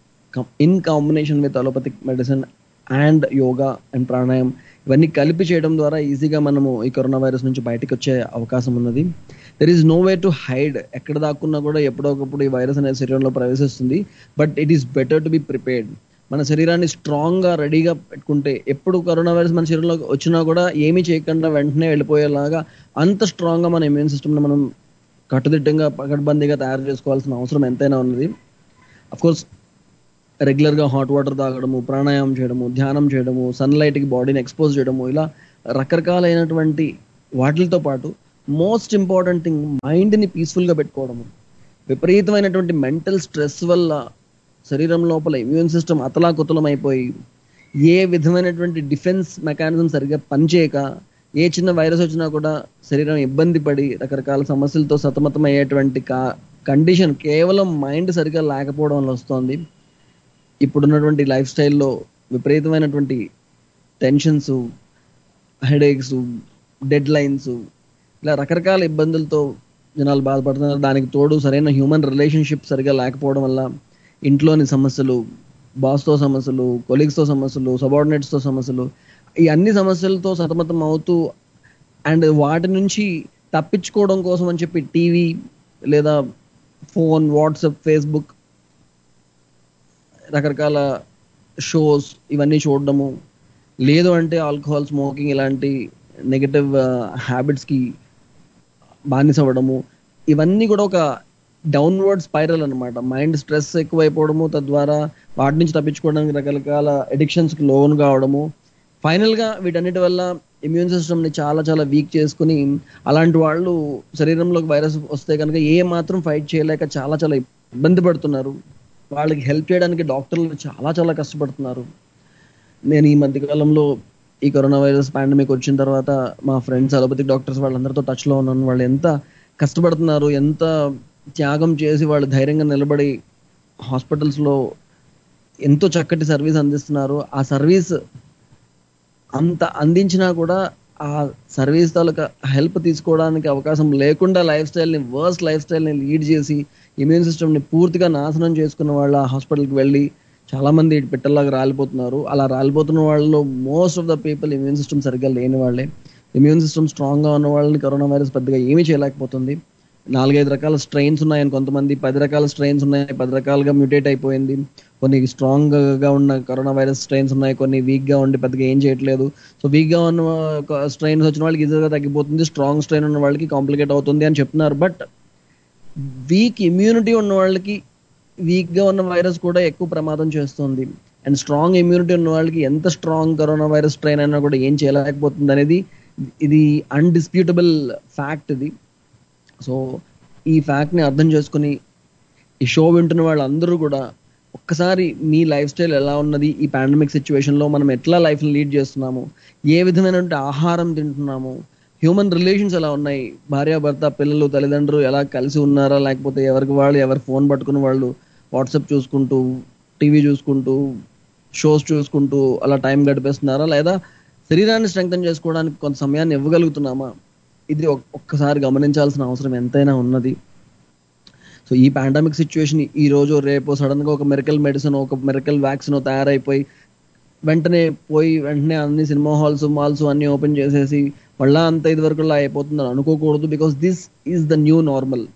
in combination with allopathic medicine and yoga and ప్రాణాయామం ఇవన్నీ కలిపి చేయడం ద్వారా ఈజీగా మనము ఈ కరోనా వైరస్ నుంచి బయటకు వచ్చే అవకాశం ఉన్నది there is no way to hide ఎక్కడ దాక్కున్నా కూడా ఎప్పుడో ఒకప్పుడు ఈ వైరస్ అనేది శరీరంలో ప్రవేశిస్తుంది but it is better to be prepared మన శరీరాన్ని స్ట్రాంగ్ గా రెడీగా పెట్టుకుంటే ఎప్పుడు కరోనా వైరస్ మన శరీరంలో వచ్చినా కూడా ఏమీ చేయకుండా వెంటనే వెళ్ళిపోయేలాగా అంత స్ట్రాంగ్ గా మన ఇమ్యూన్ సిస్టమ్ మనం కట్టుదిట్టంగా పకడ్బందీగా తయారు చేసుకోవాల్సిన అవసరం ఎంతైనా ఉన్నది అఫ్ కోర్స్ రెగ్యులర్ గా హాట్ వాటర్ తాగడము ప్రాణాయామం చేయడము ధ్యానం చేయడము సన్లైట్ కి బాడీని ఎక్స్పోజ్ చేయడము ఇలా రకరకాలైనటువంటి వాటితో పాటు మోస్ట్ ఇంపార్టెంట్ థింగ్ మైండ్ ని పీస్ఫుల్ గా పెట్టుకోవడము విపరీతమైనటువంటి మెంటల్ స్ట్రెస్ వల్ల శరీరం లోపల ఇమ్యూన్ సిస్టమ్ అతలాకుతలం అయిపోయి ఏ విధమైనటువంటి డిఫెన్స్ మెకానిజం సరిగ్గా పనిచేయక ఏ చిన్న వైరస్ వచ్చినా కూడా శరీరం ఇబ్బంది పడి రకరకాల సమస్యలతో సతమతం అయ్యేటువంటి కండిషన్ కేవలం మైండ్ సరిగ్గా లేకపోవడం వల్ల వస్తోంది ఇప్పుడున్నటువంటి లైఫ్ స్టైల్లో విపరీతమైనటువంటి టెన్షన్స్ హెడేక్స్ డెడ్ లైన్స్ ఇలా రకరకాల ఇబ్బందులతో జనాలు బాధపడుతున్నారు దానికి తోడు సరైన హ్యూమన్ రిలేషన్షిప్ సరిగా లేకపోవడం వల్ల ఇంట్లోని సమస్యలు బాస్తో సమస్యలు కొలీగ్స్తో సమస్యలు సబార్డినేట్స్తో సమస్యలు ఈ అన్ని సమస్యలతో సతమతం అవుతూ అండ్ వాటి నుంచి తప్పించుకోవడం కోసం అని చెప్పి టీవీ లేదా ఫోన్ వాట్సాప్ ఫేస్బుక్ రకరకాల షోస్ ఇవన్నీ చూడడము లేదు అంటే ఆల్కహాల్ స్మోకింగ్ ఇలాంటి నెగటివ్ హ్యాబిట్స్కి బానిస అవ్వడము ఇవన్నీ కూడా ఒక డౌన్వర్డ్ స్పైరల్ అన్నమాట మైండ్ స్ట్రెస్ ఎక్కువైపోవడము తద్వారా వాటి నుంచి తప్పించుకోవడానికి రకరకాల అడిక్షన్స్కి లోన్ కావడము ఫైనల్గా వీటన్నిటి వల్ల ఇమ్యూన్ సిస్టమ్ని చాలా చాలా వీక్ చేసుకుని అలాంటి వాళ్ళు శరీరంలోకి వైరస్ వస్తే కనుక ఏ మాత్రం ఫైట్ చేయలేక చాలా చాలా ఇబ్బంది పడుతున్నారు వాళ్ళకి హెల్ప్ చేయడానికి డాక్టర్లు చాలా చాలా కష్టపడుతున్నారు నేను ఈ మధ్య కాలంలో ఈ కరోనా వైరస్ పాండమిక్ వచ్చిన తర్వాత మా ఫ్రెండ్స్ అలోపతిక్ డాక్టర్స్ వాళ్ళందరితో టచ్ లో ఉన్నాను వాళ్ళు ఎంత కష్టపడుతున్నారు ఎంత త్యాగం చేసి వాళ్ళు ధైర్యంగా నిలబడి హాస్పిటల్స్ లో ఎంతో చక్కటి సర్వీస్ అందిస్తున్నారు ఆ సర్వీస్ అంత అందించినా కూడా ఆ సర్వీస్ తాలూకా హెల్ప్ తీసుకోవడానికి అవకాశం లేకుండా లైఫ్ స్టైల్ని వర్స్ట్ లైఫ్ స్టైల్ని లీడ్ చేసి ఇమ్యూన్ సిస్టమ్ని పూర్తిగా నాశనం చేసుకున్న వాళ్ళు ఆ హాస్పిటల్కి వెళ్ళి చాలా మంది పిట్టల్లాగా రాలిపోతున్నారు అలా రాలిపోతున్న వాళ్ళలో most of the people immune system సరిగ్గా లేని వాళ్ళే ఇమ్యూన్ సిస్టమ్ స్ట్రాంగ్ గా ఉన్న వాళ్ళని కరోనా వైరస్ పెద్దగా ఏమీ చేయలేకపోతుంది నాలుగైదు రకాల స్ట్రెయిన్స్ ఉన్నాయని కొంతమంది పది రకాల స్ట్రెయిన్స్ ఉన్నాయి పది రకాలుగా మ్యూటేట్ అయిపోయింది కొన్ని స్ట్రాంగ్ గా ఉన్న కరోనా వైరస్ స్ట్రెయిన్స్ ఉన్నాయి కొన్ని వీక్ గా ఉండి పెద్దగా ఏం చేయట్లేదు సో వీక్ గా ఉన్న స్ట్రెయిన్స్ వచ్చిన వాళ్ళకి ఈజీగా తగ్గిపోతుంది స్ట్రాంగ్ స్ట్రెయిన్ ఉన్న వాళ్ళకి కాంప్లికేట్ అవుతుంది అని చెప్తున్నారు బట్ వీక్ ఇమ్యూనిటీ ఉన్న వాళ్ళకి వీక్ గా ఉన్న వైరస్ కూడా ఎక్కువ ప్రమాదం చేస్తుంది అండ్ స్ట్రాంగ్ ఇమ్యూనిటీ ఉన్న వాళ్ళకి ఎంత స్ట్రాంగ్ కరోనా వైరస్ స్ట్రెయిన్ అయినా కూడా ఏం చేయలేకపోతుంది అనేది ఇది అన్డిస్ప్యూటబుల్ ఫ్యాక్ట్ ఇది సో ఈ ఫ్యాక్ట్ ని అర్థం చేసుకుని ఈ షో వింటున్న వాళ్ళందరూ కూడా ఒక్కసారి మీ లైఫ్ స్టైల్ ఎలా ఉన్నది ఈ పాండమిక్ సిచ్యువేషన్ లో మనం ఎట్లా లైఫ్ లీడ్ చేస్తున్నాము ఏ విధమైనటువంటి ఆహారం తింటున్నాము హ్యూమన్ రిలేషన్స్ ఎలా ఉన్నాయి భార్యాభర్త పిల్లలు తల్లిదండ్రులు ఎలా కలిసి ఉన్నారా లేకపోతే ఎవరికి వాళ్ళు ఎవరి ఫోన్ పట్టుకుని వాళ్ళు వాట్సాప్ చూసుకుంటూ టీవీ చూసుకుంటూ షోస్ చూసుకుంటూ అలా టైం గడిపేస్తున్నారా లేదా శరీరాన్ని స్ట్రెంగ్తన్ చేసుకోవడానికి కొంత సమయాన్ని ఇవ్వగలుగుతున్నామా ఇది ఒక్- ఒక్కసారి గమనించాల్సిన అవసరం ఎంతైనా ఉన్నది సో ఈ పాండమిక్ సిచ్యువేషన్ ఈ రోజు రేపు సడన్ గా ఒక మెరికల్ మెడిసిన్ ఒక మెరికల్ వ్యాక్సిన్ తయారైపోయి వెంటనే పోయి వెంటనే అన్ని సినిమా హాల్స్ మాల్స్ అన్ని ఓపెన్ చేసేసి మళ్ళా అంత ఇది వరకు అయిపోతుందని అనుకోకూడదు because this is the new normal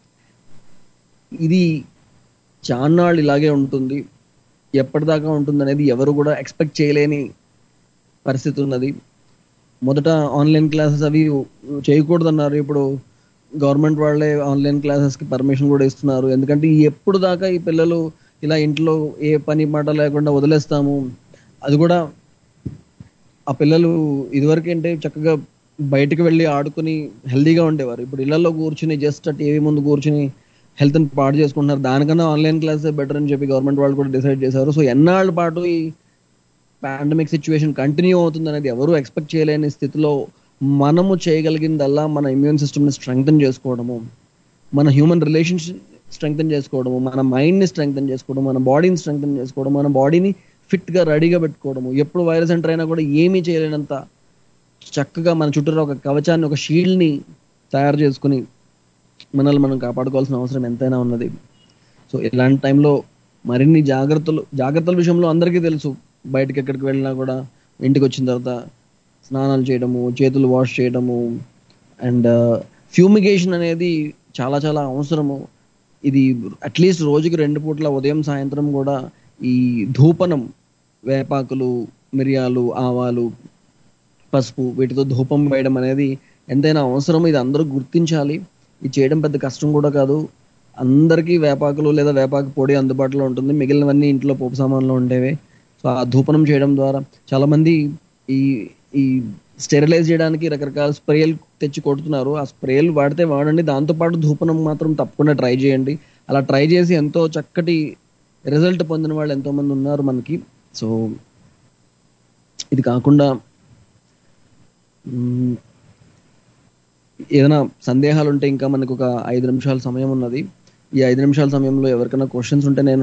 ఇది చాన్నాళ్ళు ఇలాగే ఉంటుంది ఎప్పటిదాకా ఉంటుంది అనేది ఎవరు కూడా ఎక్స్పెక్ట్ చేయలేని పరిస్థితి ఉన్నది మొదట ఆన్లైన్ క్లాసెస్ అవి చేయకూడదన్నారు ఇప్పుడు గవర్నమెంట్ వాళ్ళే ఆన్లైన్ క్లాసెస్ కి పర్మిషన్ కూడా ఇస్తున్నారు ఎందుకంటే ఈ ఎప్పుడు దాకా ఈ పిల్లలు ఇలా ఇంట్లో ఏ పని మాట లేకుండా వదిలేస్తాము అది కూడా ఆ పిల్లలు ఇదివరకు అంటే చక్కగా బయటకు వెళ్ళి ఆడుకుని హెల్దీగా ఉండేవారు ఇప్పుడు ఇళ్లలో కూర్చుని జస్ట్ టీవీ ముందు కూర్చుని హెల్త్ పాడు చేసుకుంటున్నారు దానికన్నా ఆన్లైన్ క్లాస్ బెటర్ అని చెప్పి గవర్నమెంట్ వాళ్ళు కూడా డిసైడ్ చేశారు సో ఎన్నాళ్ళ పాటు ఈ పాండమిక్ సిచ్యువేషన్ కంటిన్యూ అవుతుంది అనేది ఎవరు ఎక్స్పెక్ట్ చేయలేని స్థితిలో మనము చేయగలిగిందల్లా మన ఇమ్యూన్ సిస్టమ్ని స్ట్రెంగ్తన్ చేసుకోవడము మన హ్యూమన్ రిలేషన్షిప్ స్ట్రెంగ్తన్ చేసుకోవడము మన మైండ్ని స్ట్రెంగ్తన్ చేసుకోవడం మన బాడీని స్ట్రెంగ్తన్ చేసుకోవడం మన బాడీని ఫిట్గా రెడీగా పెట్టుకోవడము ఎప్పుడు వైరస్ ఎంటర్ అయినా కూడా ఏమీ చేయలేనంత చక్కగా మన చుట్టూ ఒక కవచాన్ని ఒక షీల్డ్ని తయారు చేసుకుని మనల్ని మనం కాపాడుకోవాల్సిన అవసరం ఎంతైనా ఉన్నది సో ఇలాంటి టైంలో మరిన్ని జాగ్రత్తలు జాగ్రత్తల విషయంలో అందరికీ తెలుసు బయటకి ఎక్కడికి వెళ్ళినా కూడా ఇంటికి వచ్చిన తర్వాత స్నానాలు చేయడము చేతులు వాష్ చేయడము అండ్ ఫ్యూమిగేషన్ అనేది చాలా చాలా అవసరము ఇది అట్లీస్ట్ రోజుకి రెండు పూట్ల ఉదయం సాయంత్రం కూడా ఈ ధూపనం వేపాకులు మిరియాలు ఆవాలు పసుపు వీటితో ధూపం వేయడం అనేది ఎంతైనా అవసరం ఇది అందరూ గుర్తించాలి ఇది చేయడం పెద్ద కష్టం కూడా కాదు అందరికీ వేపాకులు లేదా వేపాకు పొడి అందుబాటులో ఉంటుంది మిగిలినవన్నీ ఇంట్లో పోపు సామాన్లు ఉండేవి సో ఆ ధూపనం చేయడం ద్వారా చాలా మంది ఈ ఈ స్టెరిలైజ్ చేయడానికి రకరకాల స్ప్రేలు తెచ్చి కొడుతున్నారు ఆ స్ప్రేలు వాడితే వాడండి దాంతోపాటు ధూపనం మాత్రం తప్పకుండా ట్రై చేయండి అలా ట్రై చేసి ఎంతో చక్కటి రిజల్ట్ పొందిన వాళ్ళు ఎంతో మంది ఉన్నారు మనకి సో ఇది కాకుండా మ్మ్, ఏదైనా సందేహాలు ఉంటే ఇంకా మనకు ఒక ఐదు నిమిషాల సమయం ఉన్నది ఈ ఐదు నిమిషాల సమయంలో ఎవరికైనా క్వశ్చన్స్ ఉంటే నేను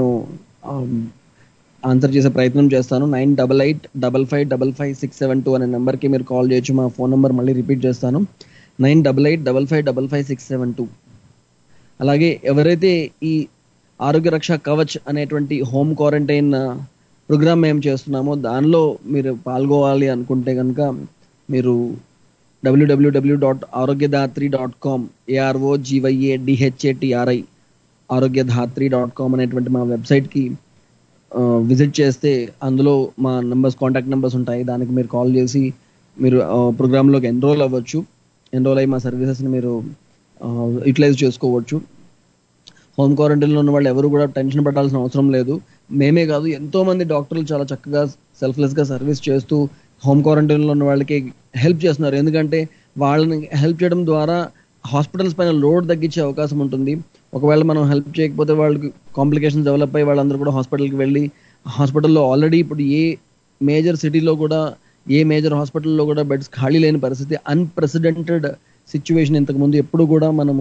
ఆన్సర్ చేసే ప్రయత్నం చేస్తాను nine double eight double five double five six seven two అనే నెంబర్కి మీరు కాల్ చేయొచ్చు మా ఫోన్ నెంబర్ మళ్ళీ రిపీట్ చేస్తాను nine double eight double five double five six seven two అలాగే ఎవరైతే ఈ ఆరోగ్య రక్ష కవచ్ అనేటువంటి హోమ్ క్వారంటైన్ ప్రోగ్రామ్ మేము చేస్తున్నామో దానిలో మీరు పాల్గొవాలి అనుకుంటే కనుక మీరు డబ్ల్యూడబ్ల్యూడబ్ల్యూ dot Arogyadhatri dot com A R O G Y A D H A T R I Arogyadhatri dot com అనేటువంటి మా వెబ్సైట్కి విజిట్ చేస్తే అందులో మా నంబర్స్ కాంటాక్ట్ నెంబర్స్ ఉంటాయి దానికి మీరు కాల్ చేసి మీరు ప్రోగ్రాంలోకి ఎన్రోల్ అవ్వచ్చు ఎన్రోల్ అయ్యి మా సర్వీసెస్ని మీరు యూటిలైజ్ చేసుకోవచ్చు హోమ్ క్వారంటైన్లో ఉన్న వాళ్ళు ఎవరు కూడా టెన్షన్ పడాల్సిన అవసరం లేదు మేమే కాదు ఎంతో మంది డాక్టర్లు చాలా చక్కగా సెల్ఫ్లెస్గా సర్వీస్ చేస్తూ హోమ్ క్వారంటైన్లో ఉన్న వాళ్ళకి హెల్ప్ చేస్తున్నారు ఎందుకంటే వాళ్ళని హెల్ప్ చేయడం ద్వారా హాస్పిటల్స్ పైన లోడ్ తగ్గించే అవకాశం ఉంటుంది ఒకవేళ మనం హెల్ప్ చేయకపోతే వాళ్ళకి కాంప్లికేషన్స్ డెవలప్ అయ్యి వాళ్ళందరూ కూడా హాస్పిటల్కి వెళ్ళి హాస్పిటల్లో ఆల్రెడీ ఇప్పుడు ఏ మేజర్ సిటీలో కూడా ఏ మేజర్ హాస్పిటల్లో కూడా బెడ్స్ ఖాళీ లేని పరిస్థితి అన్ప్రెసిడెంటెడ్ సిచ్యువేషన్ ఇంతకుముందు ఎప్పుడు కూడా మనము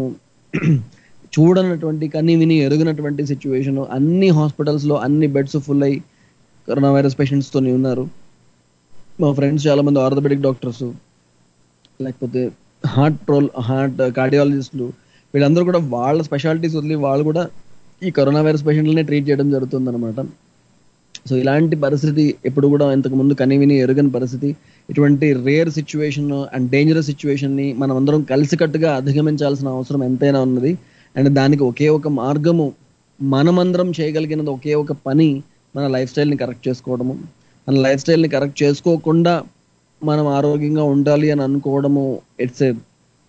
చూడనటువంటి కని విని ఎరుగినటువంటి సిచ్యువేషన్ అన్ని హాస్పిటల్స్లో అన్ని బెడ్స్ ఫుల్ అయ్యి కరోనా వైరస్ పేషెంట్స్తో ఉన్నారు మా ఫ్రెండ్స్ చాలా మంది ఆర్థోపెడిక్ డాక్టర్స్ లేకపోతే హార్ట్ ట్రోల్ హార్ట్ కార్డియాలజిస్టులు వీళ్ళందరూ కూడా వాళ్ళ స్పెషాలిటీస్ వదిలి వాళ్ళు కూడా ఈ కరోనా వైరస్ పేషెంట్లనే ట్రీట్ చేయడం జరుగుతుంది అనమాట సో ఇలాంటి పరిస్థితి ఎప్పుడు కూడా ఇంతకు ముందు కనివిని ఎరుగని పరిస్థితి ఇటువంటి రేర్ సిచ్యువేషన్ అండ్ డేంజరస్ సిచ్యువేషన్ని మనం అందరం కలిసికట్టుగా అధిగమించాల్సిన అవసరం ఎంతైనా ఉన్నది అండ్ దానికి ఒకే ఒక మార్గము మనమందరం చేయగలిగినది ఒకే ఒక పని మన లైఫ్ స్టైల్ని కరెక్ట్ చేసుకోవడము మన లైఫ్ స్టైల్ని కరెక్ట్ చేసుకోకుండా మనం ఆరోగ్యంగా ఉండాలి అని అనుకోవడము it's a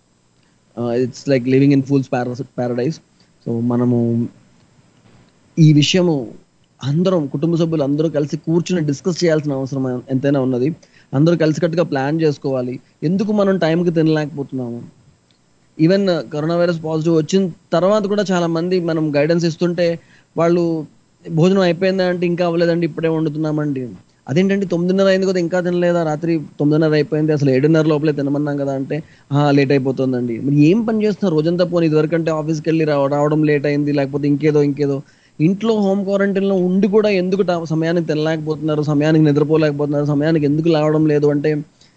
it's like living in fool's paradise so మనము ఈ విషయము అందరం కుటుంబ సభ్యులు అందరూ కలిసి కూర్చుని డిస్కస్ చేయాల్సిన అవసరం ఎంతైనా ఉన్నది అందరూ కలిసికట్టుగా ప్లాన్ చేసుకోవాలి ఎందుకు మనం టైంకి తినలేకపోతున్నాము ఈవెన్ కరోనా వైరస్ పాజిటివ్ వచ్చిన తర్వాత కూడా చాలా మంది మనం గైడెన్స్ ఇస్తుంటే వాళ్ళు భోజనం అయిపోయిందా అంటే ఇంకా అవ్వలేదండి ఇప్పుడే వండుతున్నామండి అదేంటంటే తొమ్మిదిన్నర అయింది కదా ఇంకా తినలేదా రాత్రి తొమ్మిదిన్నర అయిపోయింది అసలు ఏడున్నర లోపలే తినమన్నాం కదా అంటే లేట్ అయిపోతుందండి మరి ఏం పని చేస్తున్నారు రోజంతా పోనీ ఇదివరకు అంటే ఆఫీస్కి వెళ్ళి రావ రావడం లేట్ అయింది లేకపోతే ఇంకేదో ఇంకేదో ఇంట్లో హోమ్ క్వారంటైన్లో ఉండి కూడా ఎందుకు ట- సమయానికి తినలేకపోతున్నారు సమయానికి నిద్రపోలేకపోతున్నారు సమయానికి ఎందుకు లేవడం లేదు అంటే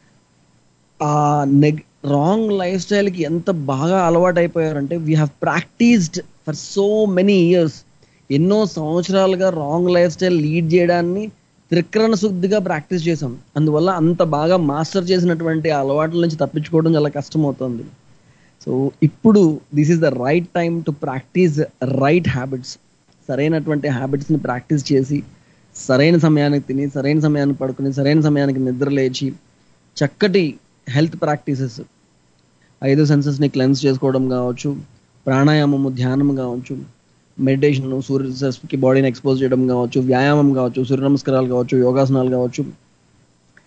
ఆ నెగ్ రాంగ్ లైఫ్ స్టైల్కి ఎంత బాగా అలవాటు అయిపోయారంటే we have practised for so many years ఎన్నో సంవత్సరాలుగా రాంగ్ లైఫ్ స్టైల్ లీడ్ చేయడాన్ని త్రికరణ శుద్ధిగా ప్రాక్టీస్ చేసాం అందువల్ల అంత బాగా మాస్టర్ చేసినటువంటి ఆ అలవాట్ల నుంచి తప్పించుకోవడం చాలా కష్టం అవుతుంది సో ఇప్పుడు this is the right time to practise right habits సరైనటువంటి హ్యాబిట్స్ని ప్రాక్టీస్ చేసి సరైన సమయానికి తిని సరైన సమయానికి పడుకుని సరైన సమయానికి నిద్ర లేచి చక్కటి హెల్త్ ప్రాక్టీసెస్ ఐదు సెన్సెస్ని క్లెన్స్ చేసుకోవడం కావచ్చు ప్రాణాయామము ధ్యానం కావచ్చు మెడిటేషన్ సూర్యకి బాడీని ఎక్స్పోజ్ చేయడం కావచ్చు వ్యాయామం కావచ్చు సూర్య నమస్కారాలు కావచ్చు యోగాసనాలు కావచ్చు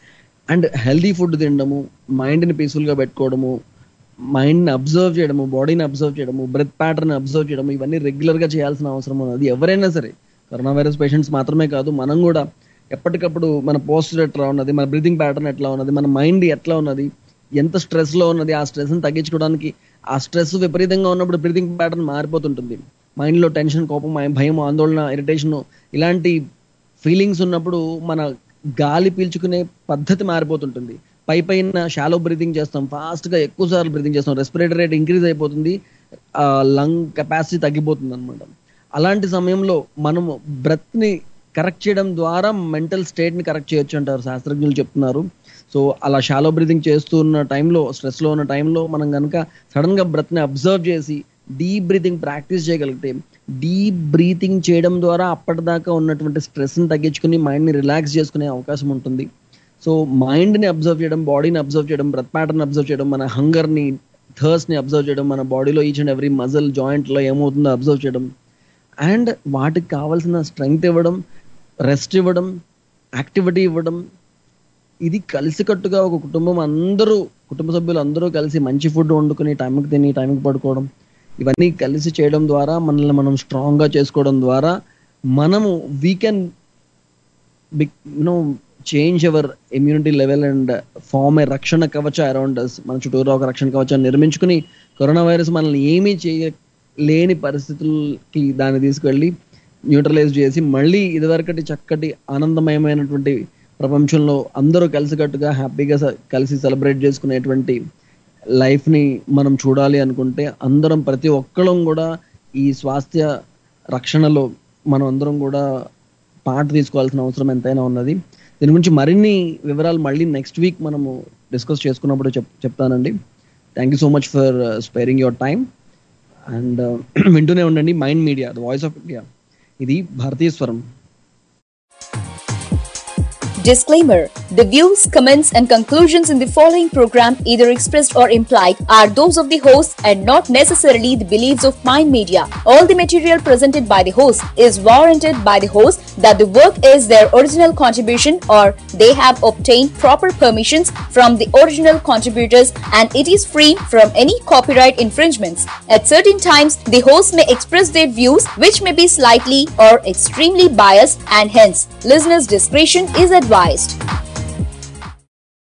అండ్ హెల్దీ ఫుడ్ తినడము మైండ్ని పీస్ఫుల్గా పెట్టుకోవడము మైండ్ని అబ్జర్వ్ చేయడము బాడీని అబ్జర్వ్ చేయడము బ్రెత్ ప్యాటర్న్ అబ్జర్వ్ చేయడము ఇవన్నీ రెగ్యులర్గా చేయాల్సిన అవసరం ఉన్నది ఎవరైనా సరే కరోనా వైరస్ పేషెంట్స్ మాత్రమే కాదు మనం కూడా ఎప్పటికప్పుడు మన పోస్టర్ ఎట్లా ఉన్నది మన బ్రీతింగ్ ప్యాటర్న్ ఎట్లా ఉన్నది మన మైండ్ ఎట్లా ఉన్నది ఎంత స్ట్రెస్ లో ఉన్నది ఆ స్ట్రెస్ ని తగ్గించుకోవడానికి ఆ స్ట్రెస్ విపరీతంగా ఉన్నప్పుడు బ్రీతింగ్ ప్యాటర్న్ మారిపోతుంటుంది మైండ్ లో టెన్షన్ కోపం భయం ఆందోళన ఇరిటేషన్ ఇలాంటి ఫీలింగ్స్ ఉన్నప్పుడు మన గాలి పీల్చుకునే పద్ధతి మారిపోతుంటుంది పై పైన షాలో బ్రీతింగ్ చేస్తాం ఫాస్ట్ గా ఎక్కువ సార్లు బ్రీతింగ్ చేస్తాం రెస్పిరేటర్ రేట్ ఇంక్రీజ్ అయిపోతుంది లంగ్ కెపాసిటీ తగ్గిపోతుంది అనమాట అలాంటి సమయంలో మనము బ్రెత్ ని కరెక్ట్ చేయడం ద్వారా మెంటల్ స్టేట్ ని కరెక్ట్ చేయొచ్చు అంటారు శాస్త్రజ్ఞులు చెప్తున్నారు సో అలా షాలో బ్రీతింగ్ చేస్తూ ఉన్న టైంలో స్ట్రెస్ లో ఉన్న టైంలో మనం కనుక సడన్ గా బ్రెత్ ని అబ్జర్వ్ చేసి డీప్ బ్రీతింగ్ ప్రాక్టీస్ చేయగలిగితే డీప్ బ్రీతింగ్ చేయడం ద్వారా అప్పటిదాకా ఉన్నటువంటి స్ట్రెస్ ని తగ్గించుకుని మైండ్ ని రిలాక్స్ చేసుకునే అవకాశం ఉంటుంది సో మైండ్ ని అబ్జర్వ్ చేయడం బాడీని అబ్జర్వ్ చేయడం బ్రెత్ ప్యాటర్న్ అబ్జర్వ్ చేయడం మన హంగర్ ని థర్స్ ని అబ్జర్వ్ చేయడం మన బాడీలో each and every muscle joint లో ఏమవుతుందో అబ్జర్వ్ చేయడం అండ్ వాటికి కావాల్సిన స్ట్రెంగ్త్ ఇవ్వడం రెస్ట్ ఇవ్వడం యాక్టివిటీ ఇవ్వడం ఇది కలిసికట్టుగా ఒక కుటుంబం అందరూ కుటుంబ సభ్యులు అందరూ కలిసి మంచి ఫుడ్ వండుకుని టైంకి తిని టైంకి పడుకోవడం ఇవన్నీ కలిసి చేయడం ద్వారా మనల్ని మనం స్ట్రాంగ్ గా చేసుకోవడం ద్వారా మనము we can know change our immunity level and form a రక్షణ కవచ అరౌండ్ అస్ మన చుట్టూరా ఒక రక్షణ కవచాన్ని నిర్మించుకుని కరోనా వైరస్ మనల్ని ఏమీ చేయలేని పరిస్థితులకి దాన్ని తీసుకెళ్ళి న్యూట్రలైజ్ చేసి మళ్ళీ ఇదివరకటి చక్కటి ఆనందమయమైనటువంటి ప్రపంచంలో అందరూ కలిసికట్టుగా హ్యాపీగా స- కలిసి సెలబ్రేట్ చేసుకునేటువంటి లైఫ్ ని మనం చూడాలి అనుకుంటే అందరం ప్రతి ఒక్కళ్ళం కూడా ఈ స్వాస్థ్య రక్షణలో మనం అందరం కూడా పార్ట్ తీసుకోవాల్సిన అవసరం ఎంతైనా ఉన్నది దీని గురించి మరిన్ని వివరాలు మళ్ళీ నెక్స్ట్ వీక్ మనము డిస్కస్ చేసుకున్నప్పుడు చెప్ చెప్తానండి thank you so much for sparing your time and వింటూనే ఉండండి Mind Media the voice of India ఇది భారతీయ స్వరం Disclaimer The views, comments, and conclusions in the following program, either expressed or implied, are those of the host and not necessarily the beliefs of Mind Media. All the material presented by the host is warranted by the host that the work is their original contribution or they have obtained proper permissions from the original contributors and it is free from any copyright infringements. At certain times, the host may express their views which may be slightly or extremely biased and hence listeners' discretion is advised.